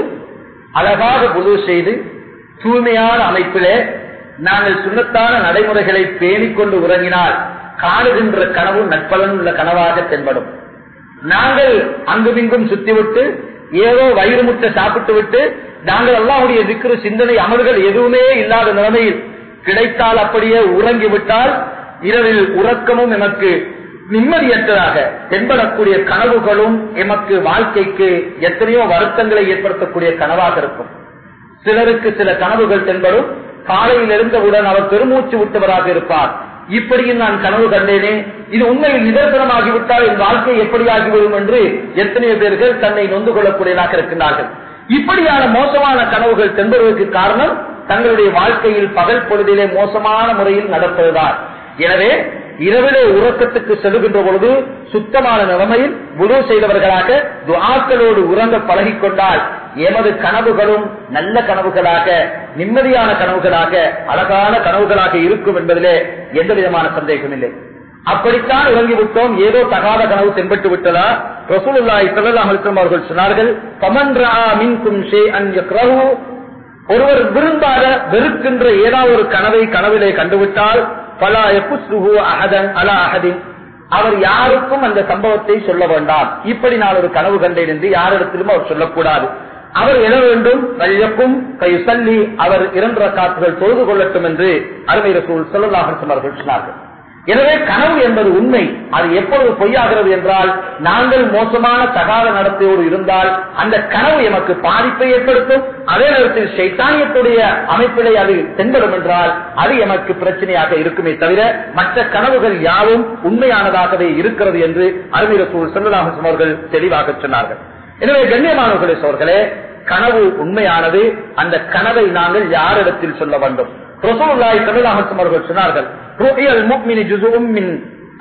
அழகாக புது செய்து தூய்மையான அமைப்பிலே நாங்கள் சுண்ணத்தான நடைமுறைகளை பேணிக் கொண்டு உறங்கினால் காணுகின்ற கனவு நட்பலன் உள்ள கனவாக தென்படும் நாங்கள் அங்குமிங்கும் சுத்திவிட்டு ஏதோ வயிறு முட்டை சாப்பிட்டு விட்டு நாங்கள் அல்லாவுடைய திக்ரு சிந்தனை அமல்கள் எதுவுமே இல்லாத நிலைமையில் கிடைத்தால் அப்படியே உறங்கி விட்டால் இரவில் உறக்கமும் எமக்கு நிம்மதியற்றதாக தென்படக்கூடிய கனவுகளும் எமக்கு வாழ்க்கைக்கு எத்தனையோ வருத்தங்களை ஏற்படுத்தக்கூடிய கனவாக இருக்கும் சிலருக்கு சில கனவுகள் தென்படும் காலையில் எழுந்தவுடன் அவர் பெருமூச்சு விட்டவராக இருப்பார் இப்படியும் நான் கனவு கண்டேனே இது உண்மையில் நிதர்சனமாகிவிட்டால் என் வாழ்க்கை எப்படி ஆகிவிடும் என்று எத்தனையோ பேர்கள் தன்னை நொந்து கொள்ளக்கூடியதாக இருக்கின்றார்கள் இப்படியான மோசமான கனவுகள் தென்படுவதற்கு காரணம் தங்களுடைய வாழ்க்கையில் பகல் பொழுதிலே மோசமான முறையில் நடப்பதுதான் எனவே இரவிலே உறக்கத்துக்கு செல்கின்ற பொழுது சுத்தமான நிலைமையில் குரு செய்தவர்களாக துவாக்களோடு உறங்க பழகிக் கொண்டால் எமது கனவுகளும் நல்ல கனவுகளாக நிம்மதியான கனவுகளாக அழகான கனவுகளாக இருக்கும் என்பதிலே எந்த விதமான சந்தேகம் இல்லை அப்படித்தான் உறங்கிவிட்டோம் ஏதோ தகாத கனவு தென்பட்டு விட்டதா ரசூலுல்லாஹி ஸல்லல்லாஹு அலைஹி வஸல்லம் அவர்கள் சொன்னார்கள் ஃபமன் ரஆ மின்கும் ஷைஅன் யக்ரஹு ஒருவர் விரும்பாத வெறுக்கின்ற ஏதாவது ஒரு கனவை கனவிலே கண்டுவிட்டால் பலா எப்புசுஹு அஹதன் அலா அஹதின் அவர் யாருக்கும் அந்த சம்பவத்தை சொல்ல வேண்டாம் இப்படி நான் ஒரு கனவு கண்டேன் என்று யாரிடத்திலும் அவர் சொல்லக்கூடாது அவர் எழ வேண்டும் வையக்கும் கை சல்லி அவர் இரண்டு காத்துகள் தொழுது கொள்ளட்டும் என்று அருமை ரசூல் சொல்லலாக அவர்கள் சொன்னார்கள் எனவே கனவு என்பது உண்மை அது எப்பொழுது பொய்யாகிறது என்றால் நாங்கள் மோசமான தகாத நடத்தையோடு இருந்தால் அந்த கனவு எமக்கு பாதிப்பை ஏற்படுத்தும் அதே நேரத்தில் சைத்தானியத்துடைய அமைப்பிலே அது தென்படும் என்றால் அது எமக்கு பிரச்சனையாக இருக்குமே தவிர மற்ற கனவுகள் யாவும் உண்மையானதாகவே இருக்கிறது என்று அருமை ரசூல் செல்லலாக அவர்கள் தெளிவாக சொன்னார்கள் எனவே கண்ணியமானவர்களே சோர்களே கனவு உண்மையானது அந்த கனவை நாங்கள் யாரிடத்தில் சொல்ல வேண்டும் ரசூலுல்லாஹி ஸல்லல்லாஹு அலைஹி அவர்கள் சொன்னார்கள் ருஹியல் முஃமினி ஜுஸும் மின்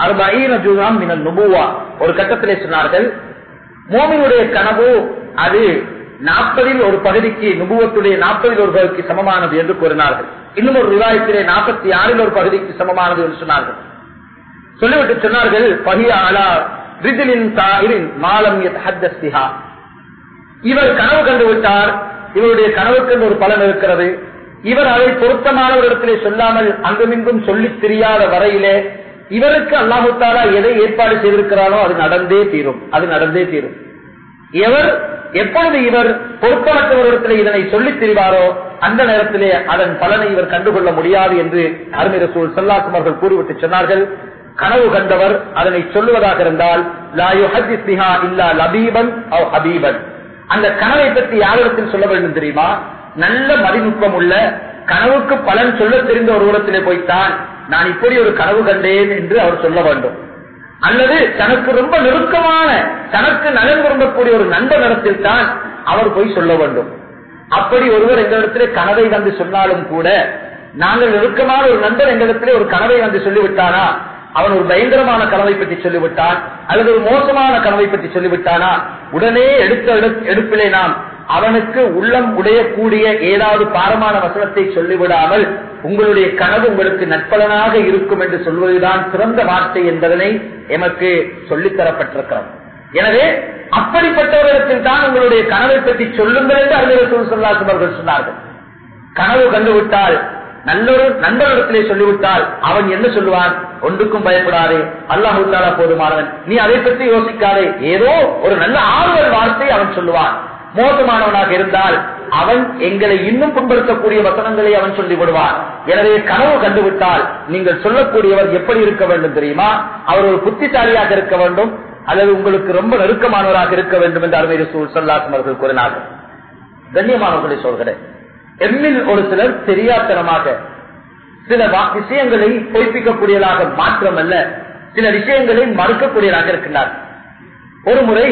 40 ஜுஸம் மின் நுபுவா ஒரு கட்டத்திலே சொன்னார்கள் மோமினுடைய கனவு அது நாற்பதில் ஒரு பகுதிக்கு நுபுவத்துடைய நாற்பதில் ஒரு பகுதிக்கு சமமானது என்று கூறினார்கள் இன்னும் ஒரு விவாதத்திலே நாற்பத்தி ஆறில் ஒரு பகுதிக்கு சமமானது என்று சொன்னார்கள் சொல்லிவிட்டு சொன்னார்கள் பஹியா அலா ரிஜிலின் தாயிரின் மாலம் ஹத்தஸ்திஹா இவர் கனவு கண்டு விட்டார் இவருடைய கனவுக்கு ஒரு பலன் இருக்கிறது இவர் அதை பொருத்தமானவரிடத்திலே சொல்லாமல் அங்குமிங்கும் சொல்லித் தெரியாத வரையிலே இவருக்கு அல்லாஹு தாலா எதை ஏற்பாடு செய்திருக்கிறாரோ அது நடந்தே தீரும் அது நடந்தே தீரும் எவர் எப்பொழுது இவர் பொருத்தமற்றவரிடத்திலே இதனை சொல்லித் திரிவாரோ அந்த நேரத்திலே அதன் பலனை இவர் கண்டுகொள்ள முடியாது என்று அருமை ரசூல் சல்லாக்கும் அவர்கள் கூறிவிட்டு சொன்னார்கள் கனவு கண்டவர் அதனை சொல்லுவதாக இருந்தால் லா யுஹத்திஸ் பிஹா இல்லா லபீபன் அவ் ஹபீபன் அந்த கனவை பற்றி யாரிடத்தில் சொல்ல வேண்டும் தெரியுமா நல்ல மதிநுட்பம் உள்ள கனவுக்கு பலன் சொல்ல தெரிந்த ஒரு இடத்திலே போய்த்தான் நான் இப்படி ஒரு கனவு கண்டேன் என்று அவர் சொல்ல வேண்டும் அல்லது தனக்கு ரொம்ப நெருக்கமான தனக்கு நலன் விரும்பக்கூடிய ஒரு நண்பனிடத்தில் தான் அவர் போய் சொல்ல வேண்டும் அப்படி ஒருவர் எங்களிடத்திலே கனவை வந்து சொன்னாலும் கூட நாங்கள் நெருக்கமான ஒரு நண்பர் எங்களிடத்திலே ஒரு கனவை வந்து சொல்லிவிட்டானா அவன் ஒரு பயங்கரமான கனவை பற்றி சொல்லிவிட்டான் அல்லது ஒரு மோசமான கனவை பற்றி சொல்லிவிட்டானா உடனே எடுத்த எடு- எடுப்பிலே நாம் அவனுக்கு உள்ளம் உடையக்கூடிய ஏதாவது பாரமான வசனத்தை சொல்லிவிடாமல் உங்களுடைய கனவு உங்களுக்கு நட்பலனாக இருக்கும் என்று சொல்வதுதான் சிறந்த வார்த்தை என்பதனை எமக்கு சொல்லித் தரப்பட்டிருக்கிறது எனவே அப்படிப்பட்டவரிடத்தில் தான் உங்களுடைய கனவை பற்றி சொல்லுங்கள் என்று அறிஞர்கள் சொல்லாசம் அவர்கள் சொன்னார்கள் கனவு கண்டுவிட்டால் நல்லொரு நண்பரிடத்திலே சொல்லிவிட்டால் அவன் என்ன சொல்லுவான் ஒன்றுக்கும் பயப்படாதே அல்லாஹு தாலா போதுமானவன் நீ அதை பற்றி யோசிக்காதே ஏதோ ஒரு நல்ல ஆறுதல் வார்த்தை அவன் சொல்லுவான் மோசமானவனாக இருந்தால் அவன் எங்களை இன்னும் புண்படுத்தக்கூடிய வசனங்களை அவன் சொல்லி விடுவான் எனவே கனவு கண்டுவிட்டால் நீங்கள் சொல்லக்கூடியவர் எப்படி இருக்க வேண்டும் தெரியுமா அவர் ஒரு புத்திசாலியாக இருக்க வேண்டும் அல்லது உங்களுக்கு ரொம்ப நெருக்கமானவராக இருக்க வேண்டும் என்று அருமை ரசூல் ஸல்லல்லாஹு அவர்கள் கூறினார்கள் கண்ணியமானவர்களை சொல்கிறேன் எம்மில் ஒரு சிலர் தெரியாத்தனமாக சில வா- விஷயங்களை பொய்ப்பிக்கக்கூடியதாக மாத்திரமல்ல சில விஷயங்களை மறுக்கக்கூடியதாக இருக்கின்றார் ஒரு முறை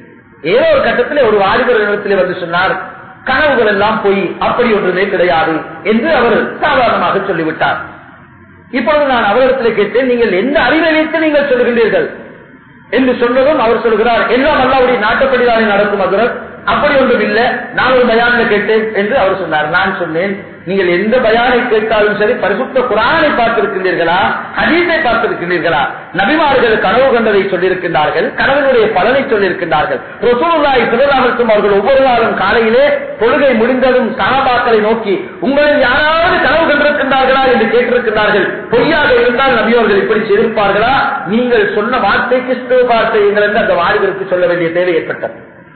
ஏதோ ஒரு கட்டத்தில் ஒரு வாலிபர் இடத்திலே வந்து சொன்னார் கனவுகள் எல்லாம் பொய் அப்படி ஒன்றுமே கிடையாது என்று அவர் சாதாரணமாக சொல்லிவிட்டார் இப்பொழுது நான் அவரிடத்தில் கேட்டேன் நீங்கள் எந்த அறிவை வைத்து நீங்கள் சொல்லுகின்றீர்கள் என்று சொன்னதும் அவர் சொல்கிறார் எல்லாம் அல்லாவுடைய நாட்டுப்படிதானே நடக்கும் அதுரர் அப்படி ஒன்றும் இல்லை நான் ஒரு பயானை கேட்டேன் என்று அவர் சொன்னார் நான் சொன்னேன் நீங்கள் எந்த பயானை கேட்டாலும் சரி பரிசுத்த குரானை பார்த்திருக்கின்றீர்களா ஹதீஸை பார்த்திருக்கின்றீர்களா நபிமார்கள் கனவு கண்டதை சொல்லியிருக்கின்றார்கள் கனவினுடைய பலனை சொல்லியிருக்கின்றார்கள் ரசூலுல்லாஹி ஸல்லல்லாஹு அலைஹி வஸல்லம் அவர்கள் ஒவ்வொரு நாளும் காலையிலே தொழுகை முடிந்ததும் சஹாபாக்களை நோக்கி உங்களில் யாராவது கனவு கண்டிருக்கின்றார்களா என்று கேட்டிருக்கிறார்கள் பொய்யாக இருந்தால் நபியவர்கள் இப்படி செய்திருப்பார்களா நீங்கள் சொன்ன வார்த்தைக்கு இஸ்திக்பார் செய்யுங்கள் என்று அந்த வாலிபருக்கு சொல்ல வேண்டிய தேவை ஏற்பட்டது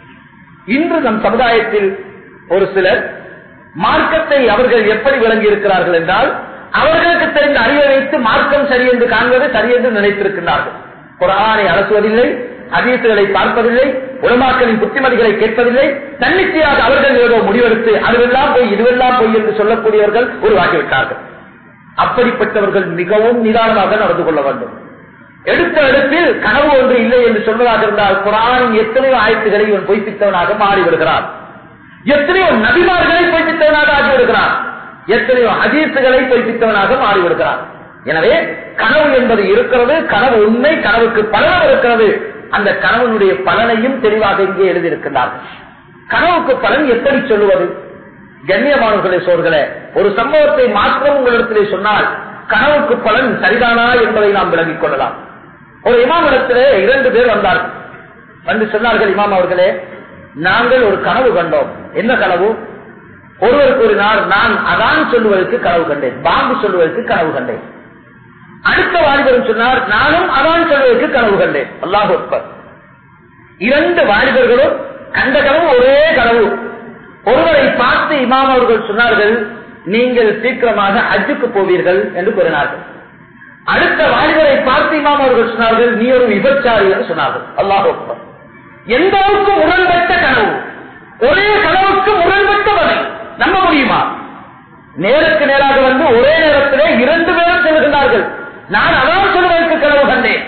இன்று நம் சமுதாயத்தில் ஒரு சிலர் மார்க்கத்தை அவர்கள் எப்படி விளங்கி இருக்கிறார்கள் என்றால் அவர்களுக்கு தெரிந்த அறிவை வைத்து மார்க்கம் சரி என்று காண்பது சரி என்று நினைத்திருக்கிறார்கள் குரானை அலசுவதில்லை அதீசுகளை பார்ப்பதில்லை உலமாக்களின் புத்திமதிகளை கேட்பதில்லை தன்னிச்சையாக அவர்கள் ஏதோ முடிவெடுத்து அதுவெல்லாம் போய் இதுவெல்லாம் போய் என்று சொல்லக்கூடியவர்கள் உருவாகிவிட்டார்கள் அப்படிப்பட்டவர்கள் மிகவும் நிதானமாக நடந்து கொள்ள வேண்டும் எடுத்த இடத்தில் கனவு ஒன்று இல்லை என்று சொல்வதாக இருந்தால் குரானின் எத்தனையோ ஆயத்துக்களை இவன் பொய்ப்பித்தவனாக மாறிவிடுகிறான் எத்தனையோ நபிமார்களை பொய்ப்பித்தவனாக ஆகிவிடுகிறான் எத்தனையோ ஹதீசுகளை பொய்ப்பித்தவனாக மாறிவிடுகிறான் எனவே கனவு என்பது இருக்கிறது கனவு உண்மை கனவுக்கு பலன் இருக்கிறது அந்த கனவனுடைய பலனையும் தெளிவாக இங்கே எழுதியிருக்கிறார்கள் கனவுக்கு பலன் எப்படி சொல்லுவது கண்ணியமானவர்களே சோர்களே ஒரு சம்பவத்தை மாத்திரம் உங்களிடத்திலே சொன்னால் கனவுக்கு பலன் சரிதானா என்பதை நாம் விளங்கிக் கொள்ளலாம் ஒரு இமாம் இடத்திலே இரண்டு பேர் வந்தார்கள் வந்து சொன்னார்கள் இமாம் அவர்களே நாங்கள் ஒரு கனவு கண்டோம் என்ன கனவு ஒருவர் கூறினார் நான் அதான் சொல்லுவதற்கு கனவு கண்டேன் பாம்பு சொல்லுவதற்கு கனவு கண்டேன் அடுத்த வாலிபரும் சொன்னார் நானும் அதான் சொல்வதற்கு கனவு கண்டேன் அல்லாஹ் ஒப்பர் இரண்டு வாலிபர்களும் கண்ட கனவு ஒரே கனவு ஒருவரை பார்த்து இமாம் அவர்கள் சொன்னார்கள் நீங்கள் சீக்கிரமாக ஹஜ்ஜுக்கு போவீர்கள் என்று கூறினார்கள் அடுத்த வாலிபரை பார்த்து இமாம் அவர்கள் சொன்னார்கள் நீ ஒரு விபச்சாரி என்று சொன்னார்கள் அல்லாஹ் ஒப்பர் எந்த அளவுக்கு முரண்பட்ட கனவு ஒரே கனவுக்கு முரண்பட்ட பதில் நம்ப முடியுமா நேருக்கு நேராக வந்து ஒரே நேரத்திலே இரண்டு பேரும் சொல்லுகிறார்கள் நான் அதான் சொல்வதற்கு கனவு கண்டேன்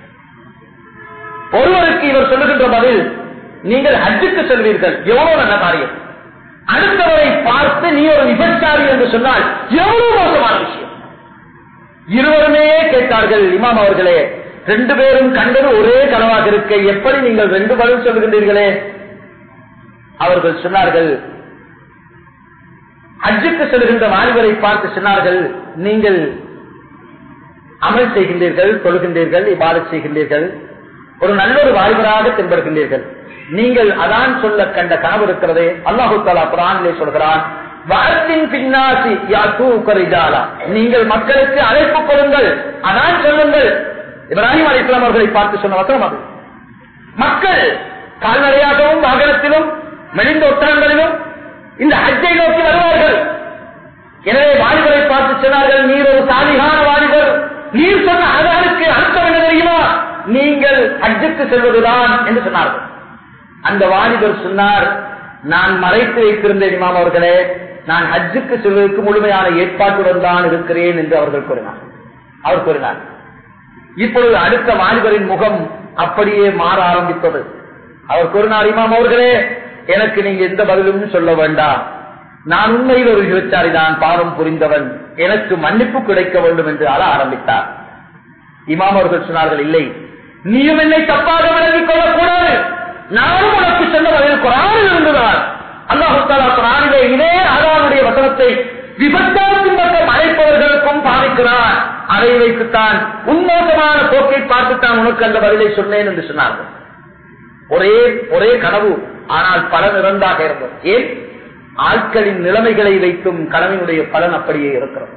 ஒருவருக்கு இவர் சொல்லுகின்ற பதில் நீங்கள் ஹஜ்ஜுக்கு செல்வீர்கள் எவ்வளவு நல்ல காரியம் அடுத்தவரை பார்த்து நீ ஒரு விபச்சாரி என்று சொன்னால் எவ்வளவு மோசமான விஷயம் இருவருமே கேட்டார்கள் இமாம் அவர்களே ரெண்டு பேரும் கண்டது ஒரே கனவாக இருக்க எப்படி நீங்கள் ரெண்டு பதில் சொல்லுகின்றீர்களே அவர்கள் சொன்னார்கள் ஹஜ்ஜுக்கு செல்கின்ற வாலிபரை பார்த்து சொன்னார்கள் நீங்கள் அமல் செய்கின்றீர்கள் தொழுகின்றீர்கள் இவ்வாறு செய்கின்றீர்கள் ஒரு நல்ல ஒரு வாலிபராக தென்படுகின்றீர்கள் நீங்கள் அதான் சொல்ல கண்ட கனவு இருக்கிறதே அல்லாஹு தாலா குரானிலே சொல்கிறான் வாரத்தின் பின்னாசி யாத்து கரிஜாலா நீங்கள் மக்களுக்கு அழைப்பு கொடுங்கள் அதான் சொல்லுங்கள் இப்ராஹிம் அலி இஸ்லாம் அவர்களை பார்த்து சொன்ன வசனம் அது மக்கள் கால்நடையாகவும் வாகனத்திலும் மெலிந்த ஒட்டகங்களிலும் இந்த ஹஜ்ஜை நோக்கி வருவார்கள் எனவே வாலிபரை பார்த்து சொன்னார்கள் நீர் ஒரு சாலிகான வாலிபர் நீர் சொன்ன ஆதாருக்கு அர்த்தம் என்ன தெரியுமா நீங்கள் ஹஜ்ஜுக்கு செல்வதுதான் என்று சொன்னார்கள் அந்த வாலிபர் சொன்னார் நான் மறைத்து வைத்திருந்தேன் இமாம் அவர்களே நான் ஹஜ்ஜுக்கு செல்வதற்கு முழுமையான ஏற்பாட்டுடன் தான் இருக்கிறேன் என்று அவர்கள் கூறினார் அவர் கூறினார் இப்பொழுது அடுத்த வாலிபரின் முகம் அப்படியே மாற ஆரம்பித்தது அவர் கூறினார் இமாம் அவர்களே எனக்கு நீங்க எந்த பதிலும் சொல்ல வேண்டாம் நான் உண்மையில் ஒரு விபச்சாரி தான் பாவம் புரிந்தவன் எனக்கு மன்னிப்பு கிடைக்க வேண்டும் என்று அழ ஆரம்பித்தார் இமாம் அவர்கள் சொன்னார்கள் இல்லை நீயும் என்னை தப்பாக விளங்கிக் கொள்ளக்கூடாது நானும் உனக்கு சொன்ன பதில் குரானில் இருந்துதான் அல்லாஹு தாலா குரானிலே இதே ஆதாருடைய வசனத்தை விபச்சாரத்தின் பக்கம் அழைப்பவர்களுக்கும் பாதிக்கிறார் அதை வைத்துத்தான் உன்மோசமான போக்கை பார்த்துத்தான் உனக்கு அந்த பதிலை சொன்னேன் என்று சொன்னார்கள் ஒரே ஒரே கனவு ஆனால் பலன் இரண்டாக இருந்தது ஏன் ஆட்களின் நிலைமைகளை வைத்தும் கனவினுடைய பலன் அப்படியே இருக்கிறது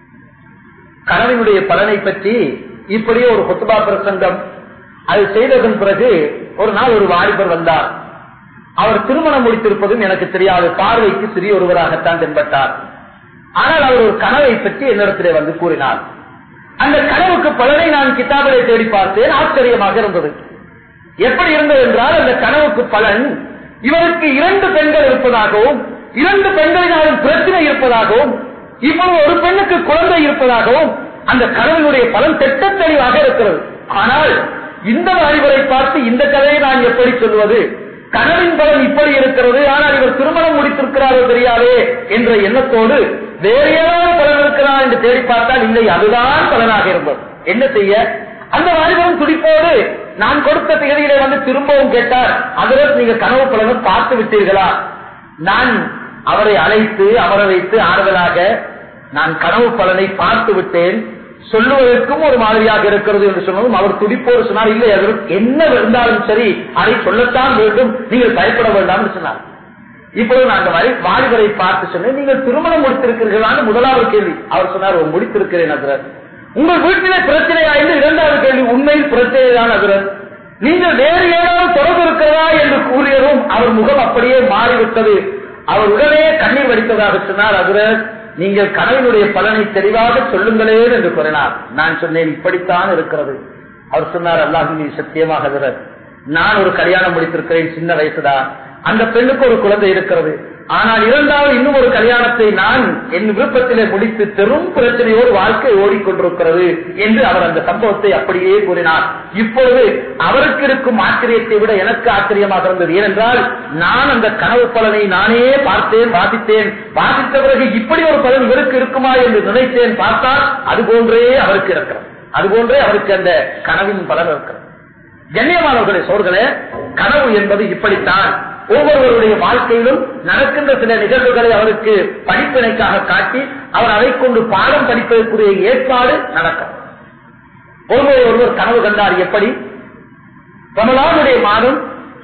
கனவினுடைய பலனை பற்றி இப்படியே ஒரு கொத்துபா பிரசங்கம் அது செய்ததன் பிறகு ஒரு நாள் ஒரு வாலிபர் வந்தார் அவர் திருமணம் முடித்திருப்பதும் எனக்கு தெரியாது பார்வைக்கு சிறிய ஒருவராகத்தான் தென்பட்டார் ஆனால் அவர் ஒரு கனவை பற்றி என்னிடத்திலே வந்து கூறினார் அந்த கனவுக்கு பலனை நான் கிதாபிலே தேடி பார்த்தேன் ஆச்சரியமாக இருந்தது எப்படி இருந்தது என்றால் அந்த கனவுக்கு பலன் இவருக்கு இரண்டு பெண்கள் இருப்பதாகவும் இரண்டு பெண்களினாலும் பிரச்சனை இருப்பதாகவும் இப்பொழுது ஒரு பெண்ணுக்கு குழந்தை இருப்பதாகவும் அந்த கனவினுடைய பலன் திட்ட தெளிவாக இருக்கிறது ஆனால் இந்த வாலிபரை பார்த்து இந்த கதையை நான் எப்படி சொல்வது கனவின் பலன் இப்படி இருக்கிறது ஆனால் இவர் திருமணம் முடித்திருக்கிறாரோ தெரியாதே என்ற எண்ணத்தோடு வேறு ஏதாவது பலன் இருக்கிறா என்று தேடி பார்த்தால் இல்லை அதுதான் பலனாக இருந்தது என்ன செய்ய அந்த வாலிபரும் துடிப்போடு நான் கொடுத்த திகதியிலே வந்து திரும்பவும் கேட்டார் அதில் நீங்க கனவு பலனை பார்த்து விட்டீர்களா நான் அவரை அழைத்து அமர வைத்து ஆறுதலாக நான் கனவு பலனை பார்த்து விட்டேன் சொல்லுவதற்கும் ஒரு மாதிரியாக இருக்கிறது என்று சொன்னதும் அவர் துடிப்போடு சொன்னார் இல்லை அதற்கு என்ன இருந்தாலும் சரி அதை சொல்லத்தான் வேண்டும் நீங்கள் பயப்பட வேண்டாம் என்று சொன்னார் இப்பொழுது நான் அந்த வரி- வாலிபரை பார்த்து சொன்னேன் நீங்கள் திருமணம் முடித்திருக்கிறீர்களான்னு முதலாவது கேள்வி அவர் சொன்னார் "ஓ, முடித்திருக்கிறேன் அதிரர் உங்கள் வீட்டிலே பிரச்சனையா என்று இரண்டாவது கேள்வி உண்மையில் பிரச்சனைதான் அதிரர் நீங்கள் வேறு ஏதாவது தொடர்பு இருக்கிறதா என்று கூறியதும் அவர் முகம் அப்படியே மாறிவிட்டது அவர் உடனே கண்ணீர் வடித்ததாக சொன்னார் அதிரர் நீங்கள் கனவினுடைய பலனை தெளிவாக சொல்லுங்களேன் என்று கூறினார் நான் சொன்னேன் இப்படித்தான் இருக்கிறது அவர் சொன்னார் அல்லாஹ் நீ சத்தியமாக அதிரர் நான் ஒரு கல்யாணம் முடித்திருக்கிறேன் சின்ன வயசுதான் அந்த பெண்ணுக்கு ஒரு குழந்தை இருக்கிறது ஆனால் இரண்டாவது இன்னும் ஒரு கல்யாணத்தை நான் என் விருப்பத்திலே முடித்து பெரும் பிரச்சனையோடு வாழ்க்கை ஓடிக்கொண்டிருக்கிறது என்று அவர் அந்த சம்பவத்தை அப்படியே கூறினார் இப்பொழுது அவருக்கு இருக்கும் ஆச்சரியத்தை விட எனக்கு ஆச்சரியமாக இருந்தது ஏனென்றால் நான் அந்த கனவு பலனை நானே பார்த்தேன் வாசித்தேன் வாசித்த பிறகு இப்படி ஒரு பலன் இவருக்கு இருக்குமா என்று நினைத்தேன் பார்த்தால் அது போன்றே அவருக்கு இருக்கிறது அது போன்றே அவருக்கு அந்த கனவின் பலன் இருக்கிறது கண்ணியமானவர்களே சோர்களே கனவு என்பது இப்படித்தான் ஒவ்வொருவருடைய வாழ்க்கையிலும் நடக்கின்ற சில நிகழ்வுகளை அவருக்கு படிப்பினைக்காக காட்டி அவர் அதை கொண்டு பாடம் படிப்பதற்குரிய ஏற்பாடு நடக்கும் ஒருவர் ஒருவர் கனவு கண்டார் எப்படி ரமலானுடைய மாதம்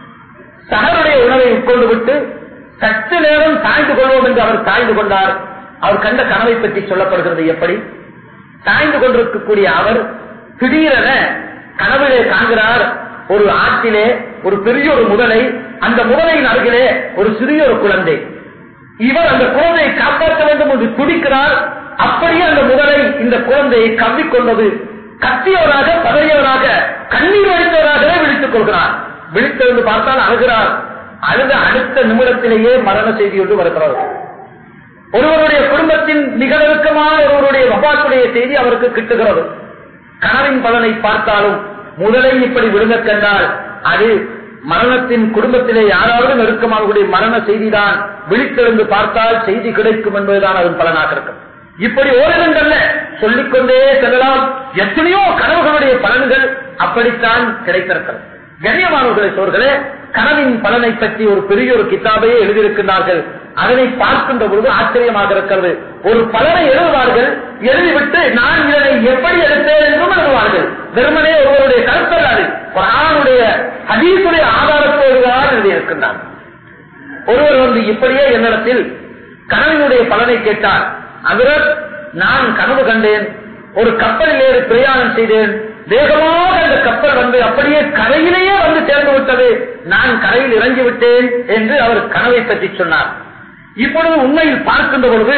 சகருடைய உணவை உட்கொண்டு விட்டு சற்று நேரம் சாய்ந்து கொள்வோம் என்று அவர் சாய்ந்து கொண்டார் அவர் கண்ட கனவை பற்றி சொல்லப்படுகிறது எப்படி சாய்ந்து கொண்டிருக்கக்கூடிய அவர் திடீரென கனவிலே காண்கிறார் ஒரு ஆற்றிலே ஒரு பெரிய ஒரு முதலை அந்த முதலையின் அருகிலே ஒரு சிறிய ஒரு குழந்தை இவர் அந்த குழந்தையை காப்பாற்ற வேண்டும் என்று துடிக்கிறார் அப்படியே அந்த முதலை இந்த குழந்தையை கவ்விக்கொண்டது கத்தியவராக பதறியவராக கண்ணீர் வடித்தவராகவே விழித்துக் கொள்கிறார் விழித்தெழுந்து பார்த்தால் அழுகிறார் அழுத அடுத்த நிமிடத்திலேயே மரண செய்தி ஒன்று வருகிறது ஒருவருடைய குடும்பத்தின் மிக நெருக்கமான ஒருவருடைய வபாத்துடைய செய்தி அவருக்கு கிட்டுகிறது கனவின் பலனை பார்த்தாலும் முதலை இப்படி விழுங்க கண்டால் அது மரணத்தின் குடும்பத்திலே யாராவது நெருக்கமாகக்கூடிய மரண செய்திதான் விழித்தெழுந்து பார்த்தால் செய்தி கிடைக்கும் என்பதுதான் அதன் பலனாக இருக்கும் இப்படி ஓரிடங்கள்ல சொல்லிக்கொண்டே செல்லலாம் எத்தனையோ கனவுகளுடைய பலன்கள் அப்படித்தான் கிடைத்திருக்கிறது கண்ணியமானவர்களை சோர்களே கனவின் பலனை பற்றி ஒரு பெரிய ஒரு கிதாபையே எழுதியிருக்கிறார்கள் அதனை பார்க்கின்ற பொழுது ஆச்சரியமாக இருக்கிறது ஒரு பலனை எழுதுவார்கள் எழுதிவிட்டு நான் இதனை எப்படி எடுத்தேன் என்றும் எழுதுவார்கள் வெறுமனே ஒருவருடைய கருத்தல் அது குரானுடைய ஹதீசுடைய ஆதாரத்தோடு தான் எழுதியிருக்கின்றார் ஒருவர் வந்து இப்படியே என்னிடத்தில் கனவினுடைய பலனை கேட்டார் அவர் நான் கனவு கண்டேன் ஒரு கப்பலில் ஏறி பிரயாணம் செய்தேன் வேகமாக அந்த கப்பல் வந்து அப்படியே கரையிலேயே வந்து சேர்ந்து விட்டது நான் கரையில் இறங்கி விட்டேன் என்று அவர் கனவை பற்றி சொன்னார் இப்பொழுது உண்மையில் பார்க்கின்ற பொழுது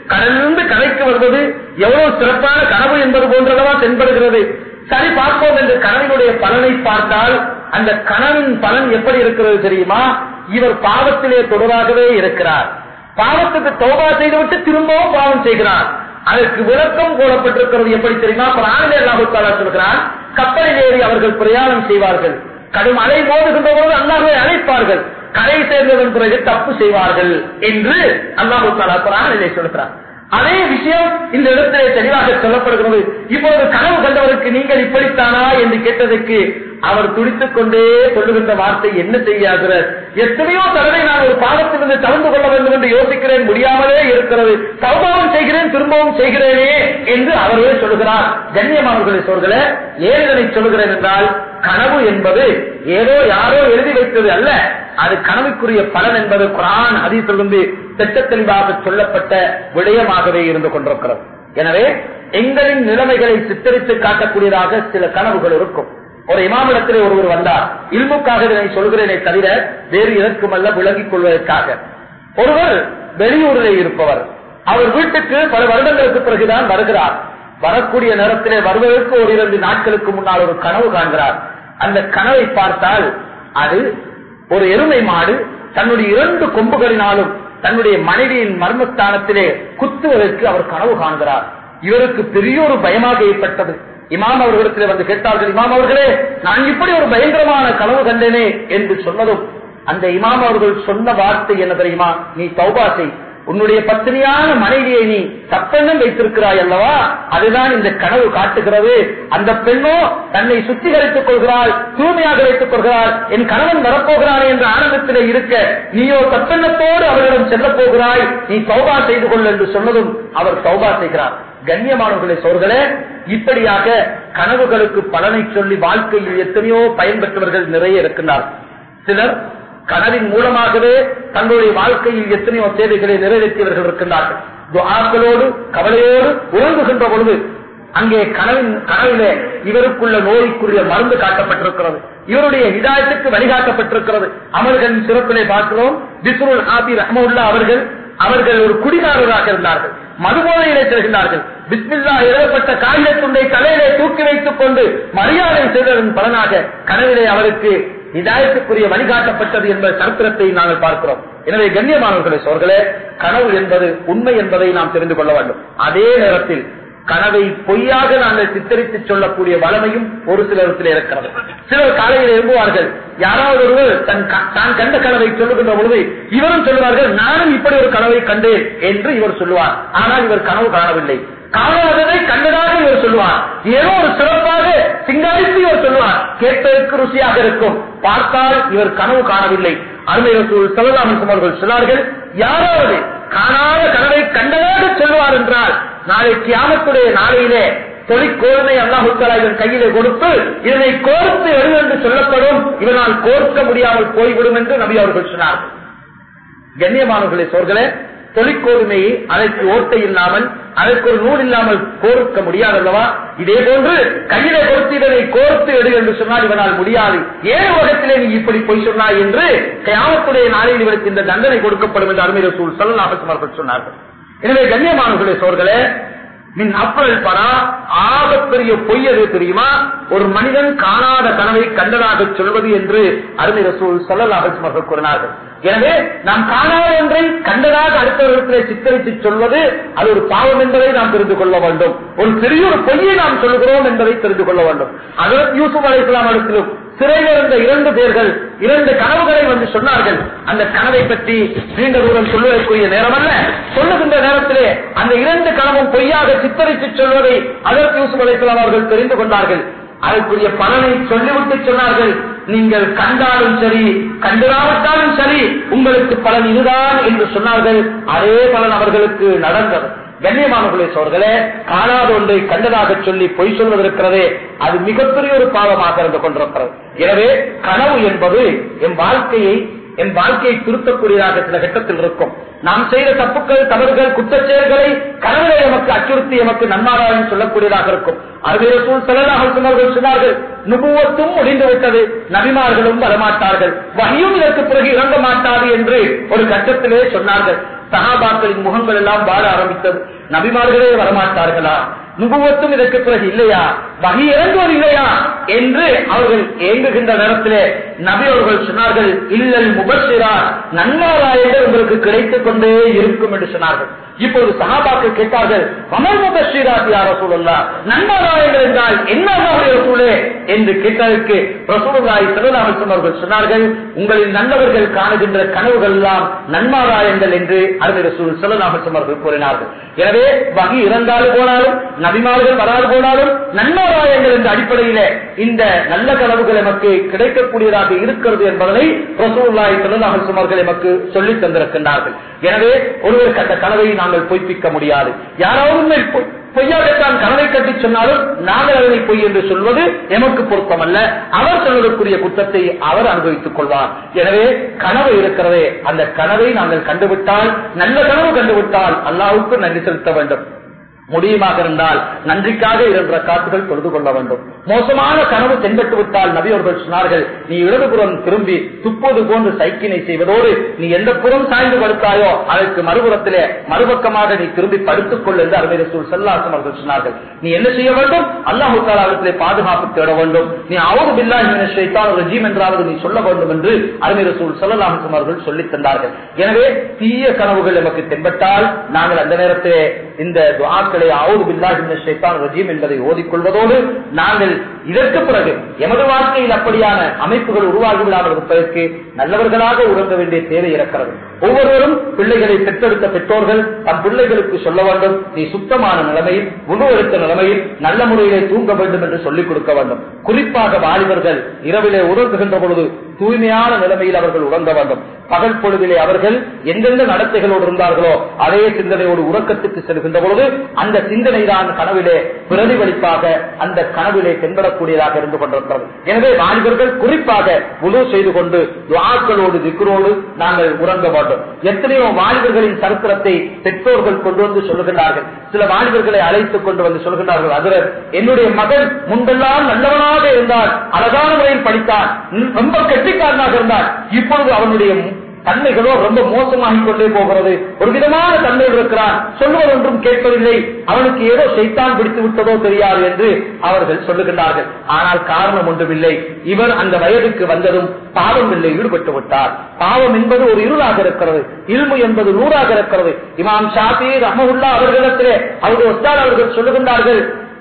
கடலிலிருந்து கரைக்கு வருவது எவ்வளவு சிறப்பான கனவு என்பது போன்றதவா தென்படுகிறது சரி பார்ப்போம் என்று கனவினுடைய பலனை பார்த்தால் அந்த கனவின் பலன் எப்படி இருக்கிறது தெரியுமா இவர் பாவத்திலே தொடராகவே இருக்கிறார் பாவத்துக்கு தோபா செய்துவிட்டு திரும்பவும் பாவம் செய்கிறார் அதற்கு விளக்கம் போடப்பட்டிருக்கிறது எப்படி தெரியுமா பிராணிலே அல்லாஹுத்தாலா சொல்கிறான் கப்பலில் ஏறி அவர்கள் பிரயாணம் செய்வார்கள் கடும் அலை மோதுகின்ற பொழுது அல்லாஹை அழைப்பார்கள் கரை சேர்ந்ததன் பிறகு தப்பு செய்வார்கள் என்று அல்லாஹு தாலா குரானிலே சொல்கிறார் அதே விஷயம் இந்த இடத்திலே தெளிவாக சொல்லப்படுகிறது இப்பொழுது கனவு கண்டவருக்கு நீங்கள் இப்படித்தானா என்று கேட்டதற்கு அவர் துடித்துக் கொண்டே சொல்லுகின்ற வார்த்தை என்ன செய்யாகிற எத்தனையோ தடவை நான் ஒரு பாவத்திலிருந்து தவிர்த்து கொள்ள வேண்டும் என்று யோசிக்கிறேன் முடியாமலே இருக்கிறது சௌபாவம் செய்கிறேன் திரும்பவும் செய்கிறேனே என்று அவரே சொல்கிறார் கண்ணியமானவர்களை சொல்கிற ஏன் இதனை சொல்கிறேன் என்றால் கனவு என்பது ஏதோ யாரோ எழுதி வைத்தது அல்ல அது கனவுக்குரிய பலன் என்பது குரான் அதிலிருந்து திட்ட தெளிவாக சொல்லப்பட்ட விடயமாகவே இருந்து கொண்டிருக்கிறது எனவே எங்களின் நிலைமைகளை சித்தரித்து காட்டக்கூடியதாக சில கனவுகள் இருக்கும் ஒரு இமாமிடத்திலே ஒருவர் வந்தார் இல்முக்காக இதனை சொல்கிறேனே தவிர வேறு எதற்குமல்ல விளங்கிக் கொள்வதற்காக ஒருவர் வெளியூரிலே இருப்பவர் அவர் வீட்டுக்கு பல வருடங்களுக்கு பிறகுதான் வருகிறார் வரக்கூடிய நேரத்திலே வருவதற்கு ஒரு இரண்டு நாட்களுக்கு முன்னால் ஒரு கனவு காண்கிறார் அந்த கனவை பார்த்தால் அது ஒரு எருமை மாடு தன்னுடைய இரண்டு கொம்புகளினாலும் தன்னுடைய மனைவியின் மர்மஸ்தானத்திலே குத்துவதற்கு அவர் கனவு காண்கிறார் இவருக்கு பெரிய ஒரு பயமாக ஏற்பட்டது இமாம் அவர்களிடத்தில் வந்து கேட்டார்கள் இமாம் அவர்களே நான் இப்படி ஒரு பயங்கரமான கனவு கண்டேனே என்று சொன்னதும் அந்த இமாம் அவர்கள் சொன்ன வார்த்தை என்ன தெரியுமா நீ தௌபா செய் உன்னுடைய பத்தினியான மனைவியை நீ தப்பெண்ணம் வைத்திருக்கிறாய் அல்லவா அதுதான் இந்த கனவு காட்டுகிறது அந்த பெண்ணோ தன்னை சுத்திகரித்துக் கொள்கிறாள் தூய்மையாக வைத்துக் கொள்கிறாள் என் கணவன் வரப்போகிறானே என்ற ஆனந்தத்திலே இருக்க நீயோ தப்பெண்ணத்தோடு அவரிடம் செல்ல போகிறாய் நீ சௌபா செய்து கொள் என்று சொன்னதும் அவர் சௌபா செய்கிறார் கண்ணியமானவர்களே சோர்களே இப்படியாக கனவுகளுக்கு பலனை சொல்லி வாழ்க்கையில் எத்தனையோ பயன்பெற்றவர்கள் நிறைய இருக்கின்றார் சிலர் கனவின் மூலமாகவே தங்களுடைய வாழ்க்கையில் எத்தனையோ தேவைகளை நிறைவேற்றியவர்கள் இருக்கின்றார்கள் துஆக்களோடு கவலையோடு உறங்குகின்ற பொழுது அங்கே கனவின் கனவிலே இவருக்குள்ள நோய்க்குரிய மருந்து காட்டப்பட்டிருக்கிறது இவருடைய ஹிதாயத்துக்கு வழிகாட்டப்பட்டிருக்கிறது அமர்களின் சிறப்பிலே பார்க்கிறோம் பிஸ்ருல் ஹாபி ரஹமுல்லா அவர்கள் அவர்கள் ஒரு குடிகாரராக இருந்தார்கள் மதுபோதையிலே செல்கின்றார்கள் பிஸ்மில்லா எழுதப்பட்ட காகித துண்டை தலையிலே தூக்கி வைத்துக் கொண்டு மரியாதை செய்ததன் பலனாக கனவிலே அவருக்கு இதாயத்துக்குரிய வழிகாட்டப்பட்டது என்ற சரித்திரத்தை நாங்கள் பார்க்கிறோம் எனவே கண்ணியமானவர்களை சோர்களே கனவு என்பது உண்மை என்பதை நாம் தெரிந்து கொள்ள வேண்டும் அதே நேரத்தில் கனவை பொய்யாக நாங்கள் சித்தரித்து சொல்லக்கூடிய வளமையும் ஒரு சிலரத்தில் இருக்கிறது சிலர் காலையில் எழும்புவார்கள் யாராவது ஒருவர் தன் க- தான் கண்ட கனவை சொல்லுகின்ற பொழுது இவரும் சொல்லுவார்கள் நானும் இப்படி ஒரு கனவை கண்டேன் என்று இவர் சொல்லுவார் ஆனால் இவர் கனவு காணவில்லை காணாததை கண்டதாக இவர் சொல்லுவார் ஏதோ ஒரு சிறப்பாக சிங்காரித்து இவர் சொல்லுவார் கேட்பதற்கு ருசியாக இருக்கும் பார்த்தால் இவர் கனவு காணவில்லை அருமை செல்லலாம் அவர்கள் சொன்னார்கள் யாராவது காணாத கனவை கண்டதாக சொல்லுவார் என்றால் நாளை கியாமத்துடைய நாளையிலே தொழிற்கோர்மை அல்லாஹுத்தலா இவன் கையிலே கொடுத்து இதனை கோர்த்து எழுது என்று சொல்லப்படும் இவனால் கோர்க்க முடியாமல் போய்விடும் என்று நபி அவர்கள் சொன்னார்கள் கண்ணியமானவர்களே சோர்களே தொழிற்கோதுமையை அதற்கு ஓட்டை இல்லாமல் அதற்கு ஒரு நூல் இல்லாமல் கோர்க்க முடியாது அல்லவா இதே போன்று கையிலே கொடுத்து இதனை கோர்த்து எடு என்று சொன்னால் இவனால் முடியாது ஏன் உலகத்திலே நீ இப்படி பொய் சொன்னாய் என்று கயாமத்துடைய நாளில் இவருக்கு இந்த தண்டனை கொடுக்கப்படும் என்று அருமை ரசூல் சல்லாஹர்கள் சொன்னார்கள் எனவே கண்ணியமானவர்களே சோர்களே மின் அப்பல் பரா ஆகப்பெரிய பொய் எது தெரியுமா ஒரு மனிதன் காணாத கனவை கண்டதாக சொல்வது என்று அருமை ரசூல் சல்லல்லாஹு அவர்கள் கூறினார்கள் எனவே நாம் காணாத ஒன்றை கண்டதாக அடுத்தவர்களிடத்திலே சித்தரித்து சொல்வது அது ஒரு பாவம் என்பதை நாம் தெரிந்து கொள்ள வேண்டும் ஒரு பெரிய ஒரு பொய்யை நாம் சொல்லுகிறோம் என்பதை தெரிந்து கொள்ள வேண்டும் அதற்கு யூசுப் அலை இஸ்லாம் இடத்திலும் சிறையில் இருந்த இரண்டு பேர்கள் இரண்டு கனவுகளை வந்து சொன்னார்கள் அந்த கனவை பற்றி நீண்ட தூரம் சொல்வதற்குரிய நேரம் அல்ல சொல்லுகின்ற நேரத்திலே அந்த இரண்டு கனவும் பொய்யாக சித்தரித்து சொல்வதை அதற்கு யூசுப் அலை இஸ்லாம் அவர்கள் தெரிந்து கொண்டார்கள் அதற்குரிய பலனை சொல்லிவிட்டு சொன்னார்கள் நீங்கள் கண்டாலும் சரி கண்டிராவிட்டாலும் சரி உங்களுக்கு பலன் இதுதான் என்று சொன்னார்கள் அதே பலன் அவர்களுக்கு நடந்தது கண்ணியமானவர்களே சோர்களே காணாத ஒன்றை கண்டதாக சொல்லி பொய் சொல்வதற்கிறதே அது மிகப்பெரிய ஒரு பாவமாக இருந்து கொண்டிருக்கிறது எனவே கனவு என்பது என் வாழ்க்கையை என் வாழ்க்கையை திருத்தக்கூடியதாக சில கட்டத்தில் இருக்கும் நாம் செய்த தப்புக்கள் தவறுகள் குற்றச்செயல்களை கனவுகளை எமக்கு அச்சுறுத்தி எமக்கு நன்மாராயம் சொல்லக்கூடியதாக இருக்கும் அருமையில் செல்லலாக சொன்னார்கள் நுபுவத்தும் முடிந்து விட்டது நபிமார்களும் வரமாட்டார்கள் வகையும் இதற்கு பிறகு இறங்க மாட்டாது என்று ஒரு கட்டத்திலே சொன்னார்கள் சகாபாக்களின் முகங்கள் எல்லாம் வாழ ஆரம்பித்தது நபிமார்களே வரமாட்டார்களா நுபுவத்தும் இதற்கு பிறகு இல்லையா வகி இறங்குவது இல்லையா என்று அவர்கள் ஏங்குகின்ற நேரத்திலே நபி அவர்கள் சொன்னார்கள் இல்லல் முபசிரா நன்மாராயங்கள் உங்களுக்கு கிடைத்துக் கொண்டே இருக்கும் என்று சொன்னார்கள் இப்பொழுது சகாபாக்கள் கேட்டார்கள் அமல் முபசிராத் யார சூழல்லா நன்மாராயங்கள் என்றால் என்ன சூழே என்று கேட்டதற்கு ரசூலுல்லாஹி ஸல்லல்லாஹு அலைஹி வஸல்லம் அவர்கள் சொன்னார்கள் உங்களின் நல்லவர்கள் காணுகின்ற கனவுகள் எல்லாம் நன்மாராயங்கள் என்று அருமை ரசூல் ஸல்லல்லாஹு அலைஹி வஸல்லம் அவர்கள் கூறினார்கள் எனவே வகி இறந்தாலும் போனாலும் நபிமார்கள் வராது போனாலும் நன்மாராயங்கள் என்ற அடிப்படையில இந்த நல்ல கனவுகள் எமக்கு கிடைக்கக்கூடியதாக இருக்கிறது என்பதனை ரசூலுல்லாஹி ஸல்லல்லாஹு அலைஹி வஸல்லம் அவர்கள் எமக்கு சொல்லித் தந்திருக்கின்றார்கள் எனவே ஒருவருக்கு அந்த கனவை நாங்கள் பொய்ப்பிக்க முடியாது யாராவது உண்மை பொய்- பொய்யாகத்தான் கனவை கட்டி சொன்னாலும் நாங்கள் அதனை பொய் என்று சொல்வது எமக்கு பொருத்தமல்ல அவர் சொல்வதற்குரிய குற்றத்தை அவர் அனுபவித்துக் கொள்வார் எனவே கனவு இருக்கிறதே அந்த கனவை நாங்கள் கண்டுவிட்டால் நல்ல கனவு கண்டுவிட்டால் அல்லாவுக்கு நன்றி செலுத்த வேண்டும் முடியுமாக இருந்தால் நன்றிக்காக இரண்டு காத்துகள் தொழுது கொள்ள வேண்டும் மோசமான கனவு தென்பட்டு விட்டால் நபி அவர்கள் சொன்னார்கள் நீ இடதுபுறம் திரும்பி துப்பது போன்று சைக்கினை செய்வதோடு நீ எந்த புறம் சாய்ந்து படுத்தாயோ அதற்கு மறுபுறத்திலே மறுபக்கமாக நீ திரும்பி படுத்துக் கொள் என்று அருமை ரசூல் செல்லாசம் அவர்கள் சொன்னார்கள் நீ என்ன செய்ய வேண்டும் அல்லாஹு தாலாவிடத்திலே பாதுகாப்பு தேட வேண்டும் நீ அவது பில்லா ஷைத்தான் ரஜீம் என்றாவது நீ சொல்ல வேண்டும் என்று அருமை ரசூல் செல்லலாசம் அவர்கள் சொல்லித் தந்தார்கள் எனவே தீய கனவுகள் நமக்கு தென்பட்டால் நாங்கள் அந்த நேரத்திலே இந்த துவாக்களை அவுது பில்லாஹி ஷைத்தான் ரஜீம் என்பதை ஓதிக்கொள்வதோடு நாங்கள் இதற்கு பிறகு எமது வாழ்க்கையில் அப்படியான அமைப்புகள் உருவாகிவிடாமல் இருப்பதற்கு நல்லவர்களாக உறங்க வேண்டிய தேவை இருக்கிறது ஒவ்வொருவரும் பிள்ளைகளை பெற்றெடுத்த பெற்றோர்கள் தம் பிள்ளைகளுக்கு சொல்ல வேண்டும் நீ சுத்தமான நிலைமையில் உணவெடுத்த நிலைமையில் நல்ல முறையிலே தூங்க வேண்டும் என்று சொல்லிக் கொடுக்க வேண்டும் குறிப்பாக வாலிபர்கள் இரவிலே உறங்குகின்ற பொழுது தூய்மையான நிலைமையில் அவர்கள் உறங்க வேண்டும் பகல் பொழுதிலே அவர்கள் எந்தெந்த நடத்தைகளோடு இருந்தார்களோ அதே சிந்தனையோடு உறக்கத்துக்கு செல்கின்ற பொழுது அந்த சிந்தனை தான் கனவிலே பிரதிபலிப்பாக அந்த கனவிலே தென்படக்கூடியதாக இருந்து கொண்டிருக்கிறது எனவே வாலிபர்கள் குறிப்பாக உணவு செய்து கொண்டு துவாக்களோடு திக்ரோடு நாங்கள் உறங்க வேண்டும் எத்தனையோ வாலிபர்களின் சரித்திரத்தை பெற்றோர்கள் கொண்டு வந்து சொல்லுகின்றார்கள் சில வாலிபர்களை அழைத்துக் கொண்டு வந்து சொல்கின்றார்கள் அதில் என்னுடைய மகன் முன்பெல்லாம் நல்லவனாக இருந்தான் அழகான முறையில் படித்தான் ரொம்ப கெட்டிக்காரனாக இருந்தான் இப்பொழுது அவனுடைய தன்மைகளோ ரொம்ப மோசமாகிக் கொண்டே போகிறது ஒரு விதமான தன்மைகள் இருக்கிறான் சொல்லுவது ஒன்றும் கேட்பதில்லை அவனுக்கு ஏதோ செய்தான் பிடித்து விட்டதோ தெரியாது என்று அவர்கள் சொல்லுகின்றார்கள் ஆனால் காரணம் ஒன்றுமில்லை இவர் அந்த வயதுக்கு வந்ததும் பாவம் இல்லை ஈடுபட்டு விட்டார் பாவம் என்பது ஒரு இருளாக இருக்கிறது இல்மு என்பது நூறாக இருக்கிறது இமாம் ஷாபி ரஹமுல்லா அவர்களிடத்திலே அவர்கள் ஒத்தால் அவர்கள் சொல்லுகின்றார்கள்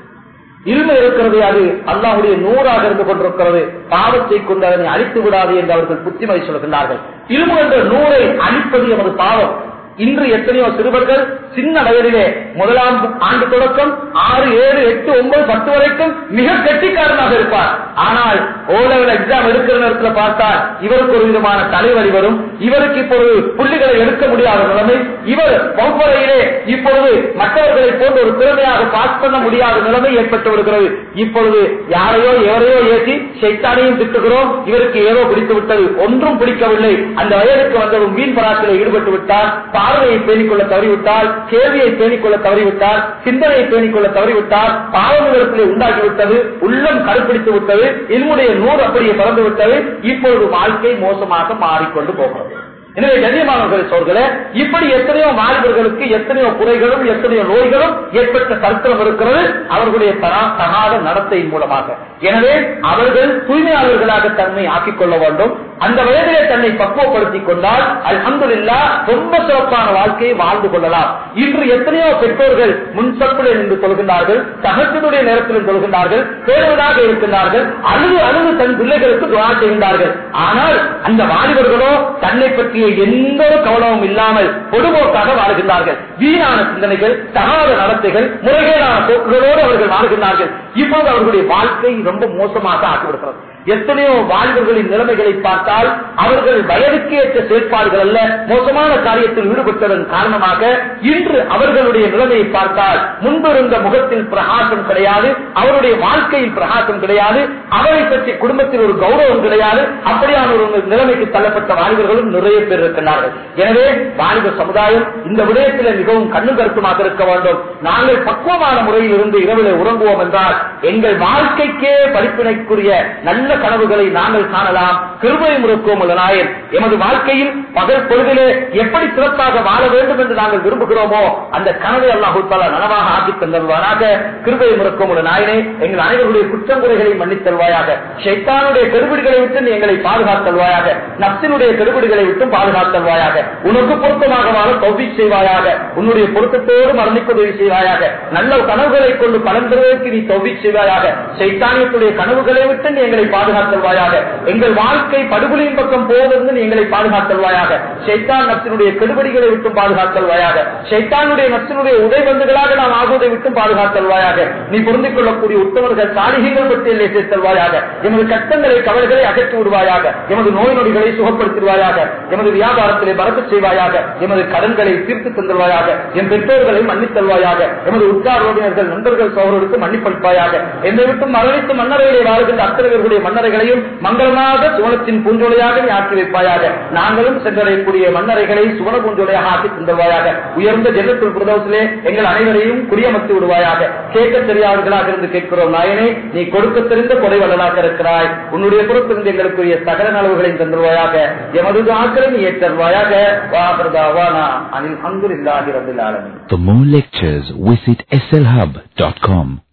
இருமை இருக்கிறது அது அல்லாஹுடைய நூறாக இருந்து கொண்டிருக்கிறது பாவத்தை கொண்டு அதனை அழித்து விடாது என்று அவர்கள் புத்திமதி சொல்கின்றார்கள் இருமு என்ற நூறை அழிப்பது எமது பாவம் இன்று எத்தனையோ சிறுவர்கள் சின்ன வயதிலே முதலாம் ஆண்டு தொடக்கம் ஆறு ஏழு எட்டு ஒன்பது பத்து வரைக்கும் மிக கெட்டிக்காரனாக இருப்பார் ஆனால் ஓ லெவல் எக்ஸாம் எடுக்கிற நேரத்தில் பார்த்தால் இவருக்கு ஒரு விதமான தலைவலி வரும் இவருக்கு இப்பொழுது புள்ளிகளை எடுக்க முடியாத நிலைமை இவர் வகுப்பறையிலே இப்பொழுது மற்றவர்களை போன்று ஒரு திறமையாக பாஸ் பண்ண முடியாத நிலைமை ஏற்பட்டு வருகிறது இப்பொழுது யாரையோ எவரையோ ஏற்றி சைத்தானையும் திட்டுகிறோம் இவருக்கு ஏதோ பிடித்து விட்டது ஒன்றும் பிடிக்கவில்லை அந்த வயதுக்கு வந்ததும் வீண் பராட்டில் ஈடுபட்டு விட்டார் பார்வையை பேணிக்கொள்ள தவறிவிட்டால் கேள்வியை பேணிக்கொள்ள தவறிவிட்டார் சிந்தனையை பேணிக்கொள்ள தவறிவிட்டார் பாவங்களிடத்திலே உண்டாகிவிட்டது உள்ளம் கருப்பிடித்து விட்டது இதனுடைய நூறு அப்படியே பறந்து விட்டது இப்பொழுது வாழ்க்கை மோசமாக மாறிக்கொண்டு போகிறது எனவே கண்ணியமானவர்கள் சோர்களே இப்படி எத்தனையோ மாணவர்களுக்கு எத்தனையோ குறைகளும் எத்தனையோ நோய்களும் ஏற்பட்ட சரித்திரம் இருக்கிறது அவர்களுடைய தரா- தகாத நடத்தையின் மூலமாக எனவே அவர்கள் தூய்மையாளர்களாக தன்னை ஆக்கிக் கொள்ள வேண்டும் அந்த வயதிலே தன்னை பக்குவப்படுத்திக் கொண்டால் அல்ஹம்துலில்லா ரொம்ப சிறப்பான வாழ்க்கையை வாழ்ந்து கொள்ளலாம் இன்று எத்தனையோ பெற்றோர்கள் முன்சப்பிலே நின்று சொல்கின்றார்கள் சகத்தினுடைய நேரத்தில் சொல்கின்றார்கள் பேருவதாக இருக்கின்றார்கள் அழுது அழுது தன் பிள்ளைகளுக்கு துவா செய்கின்றார்கள் ஆனால் அந்த வாலிபர்களோ தன்னை பற்றிய எந்த ஒரு கவனமும் இல்லாமல் பொதுபோக்காக வாழ்கின்றார்கள் வீணான சிந்தனைகள் தகாத நடத்தைகள் முறைகேடான போக்குகளோடு அவர்கள் வாழ்கின்றார்கள் இப்போது அவர்களுடைய வாழ்க்கை ரொம்ப மோசமாக ஆக்கிவிடுகிறது எத்தனையோ வாலிபர்களின் நிலைமைகளை பார்த்தால் அவர்கள் வயதுக்கு ஏற்ற செயற்பாடுகள் அல்ல மோசமான காரியத்தில் ஈடுபட்டதன் காரணமாக இன்று அவர்களுடைய நிலைமையை பார்த்தால் முன்பு இருந்த முகத்தில் பிரகாசம் கிடையாது அவருடைய வாழ்க்கையில் பிரகாசம் கிடையாது அவரை பற்றி குடும்பத்தில் ஒரு கௌரவம் கிடையாது அப்படியான ஒரு நிலைமைக்கு தள்ளப்பட்ட வாலிபர்களும் நிறைய பேர் இருக்கிறார்கள் எனவே வாலிப சமுதாயம் இந்த விடயத்தில் மிகவும் கண்ணு கருத்துமாக இருக்க வேண்டும் நாங்கள் பக்குவமான முறையில் இருந்து இரவிலே உறங்குவோம் என்றால் எங்கள் வாழ்க்கைக்கே படிப்பினைக்குரிய நல்ல கனவுகளை நாங்கள் காணலாம் கிருபை முறுக்கும் நாயன் எமது வாழ்க்கையில் பகல் பொழுதிலே எப்படி சிறப்பாக வாழ வேண்டும் என்று நாங்கள் விரும்புகிறோமோ அந்த கனவை அல்லாஹு தாலா நனவாக ஆக்கி தந்தருவானாக கிருபை முறுக்கும் நாயனே எங்கள் அனைவருடைய குற்றங்குறைகளை மன்னித்தல்வாயாக ஷைத்தானுடைய கெடுபிடிகளை விட்டு நீ எங்களை பாதுகாத்தல்வாயாக நப்சினுடைய கெடுபிடிகளை விட்டும் பாதுகாத்தல்வாயாக உனக்கு பொருத்தமாக வாழ தௌபி செய்வாயாக உன்னுடைய பொருத்தத்தோடு மரணிக்க உதவி செய்வாயாக நல்ல கனவுகளை கொண்டு பலன் பெறுவதற்கு நீ தௌபி செய்வாயாக சைத்தானியத்துடைய கனவுகளை விட்டு நீ எங்களை பாதுகாத்தல்வாயாக எங்கள் வாழ்க்கை படுகொலியின் பக்கம் போவதிலிருந்து நீ எங்களை பாதுகாத்தல்வாயாக சைத்தான் நப்சினுடைய கெடுபடிகளை விட்டும் பாதுகாத்தல்வாயாக சைத்தானுடைய நப்சினுடைய உடைவந்துகளாக நாம் ஆகுவதை விட்டும் பாதுகாத்தல்வாயாக நீ பொருந்திக் கொள்ளக்கூடிய உத்தமர்கள் சாலிகைகள் பட்டியலே சேர்த்தல்வாயாக எமது கஷ்டங்களை கவலைகளை அகற்றி விடுவாயாக எமது நோய் நொடிகளை சுகப்படுத்திடுவாயாக எமது வியாபாரத்திலே பரப்பு செய்வாயாக எமது கடன்களை தீர்த்து தந்துள்வாயாக என் பெற்றோர்களை மன்னித்தல்வாயாக எமது உற்றார் உறவினர்கள் நண்பர்கள் சோழருக்கு மன்னிப்பளிப்பாயாக என்னை விட்டு மரணித்து மன்னரையிலே வாழ்கின்ற அத்தனைவர்களுடைய மன்னரைகளையும் மங்களமாக சுவனத்தின் பூஞ்சோலையாக நீ ஆக்கி வைப்பாயாக நாங்களும் சென்றடையக்கூடிய மன்னரைகளை சுவன பூஞ்சோலையாக ஆக்கி தந்துள்வாயாக உயர்ந்த ஜெனத்துள் பிரதோசிலே எங்கள் அனைவரையும் குடியமர்த்தி விடுவாயாக கேட்க தெரியாதவர்களாக இருந்து கேட்கிறோம் நாயனே நீ கொடுக்க தெரிந்த கொடைவல்லலாக இருக்கிறாய் உன்னுடைய பொறுப்பிருந்து எங்களுக்குரிய சகல நலவுகளையும் தந்துருவாயாக எமது ஆக்களை நீ ஏற்றருவாயாக வாகரதாவானா அனில் அங்குரில்லாஹி ரபில் ஆலமீன் For more lectures, visit slhub.com.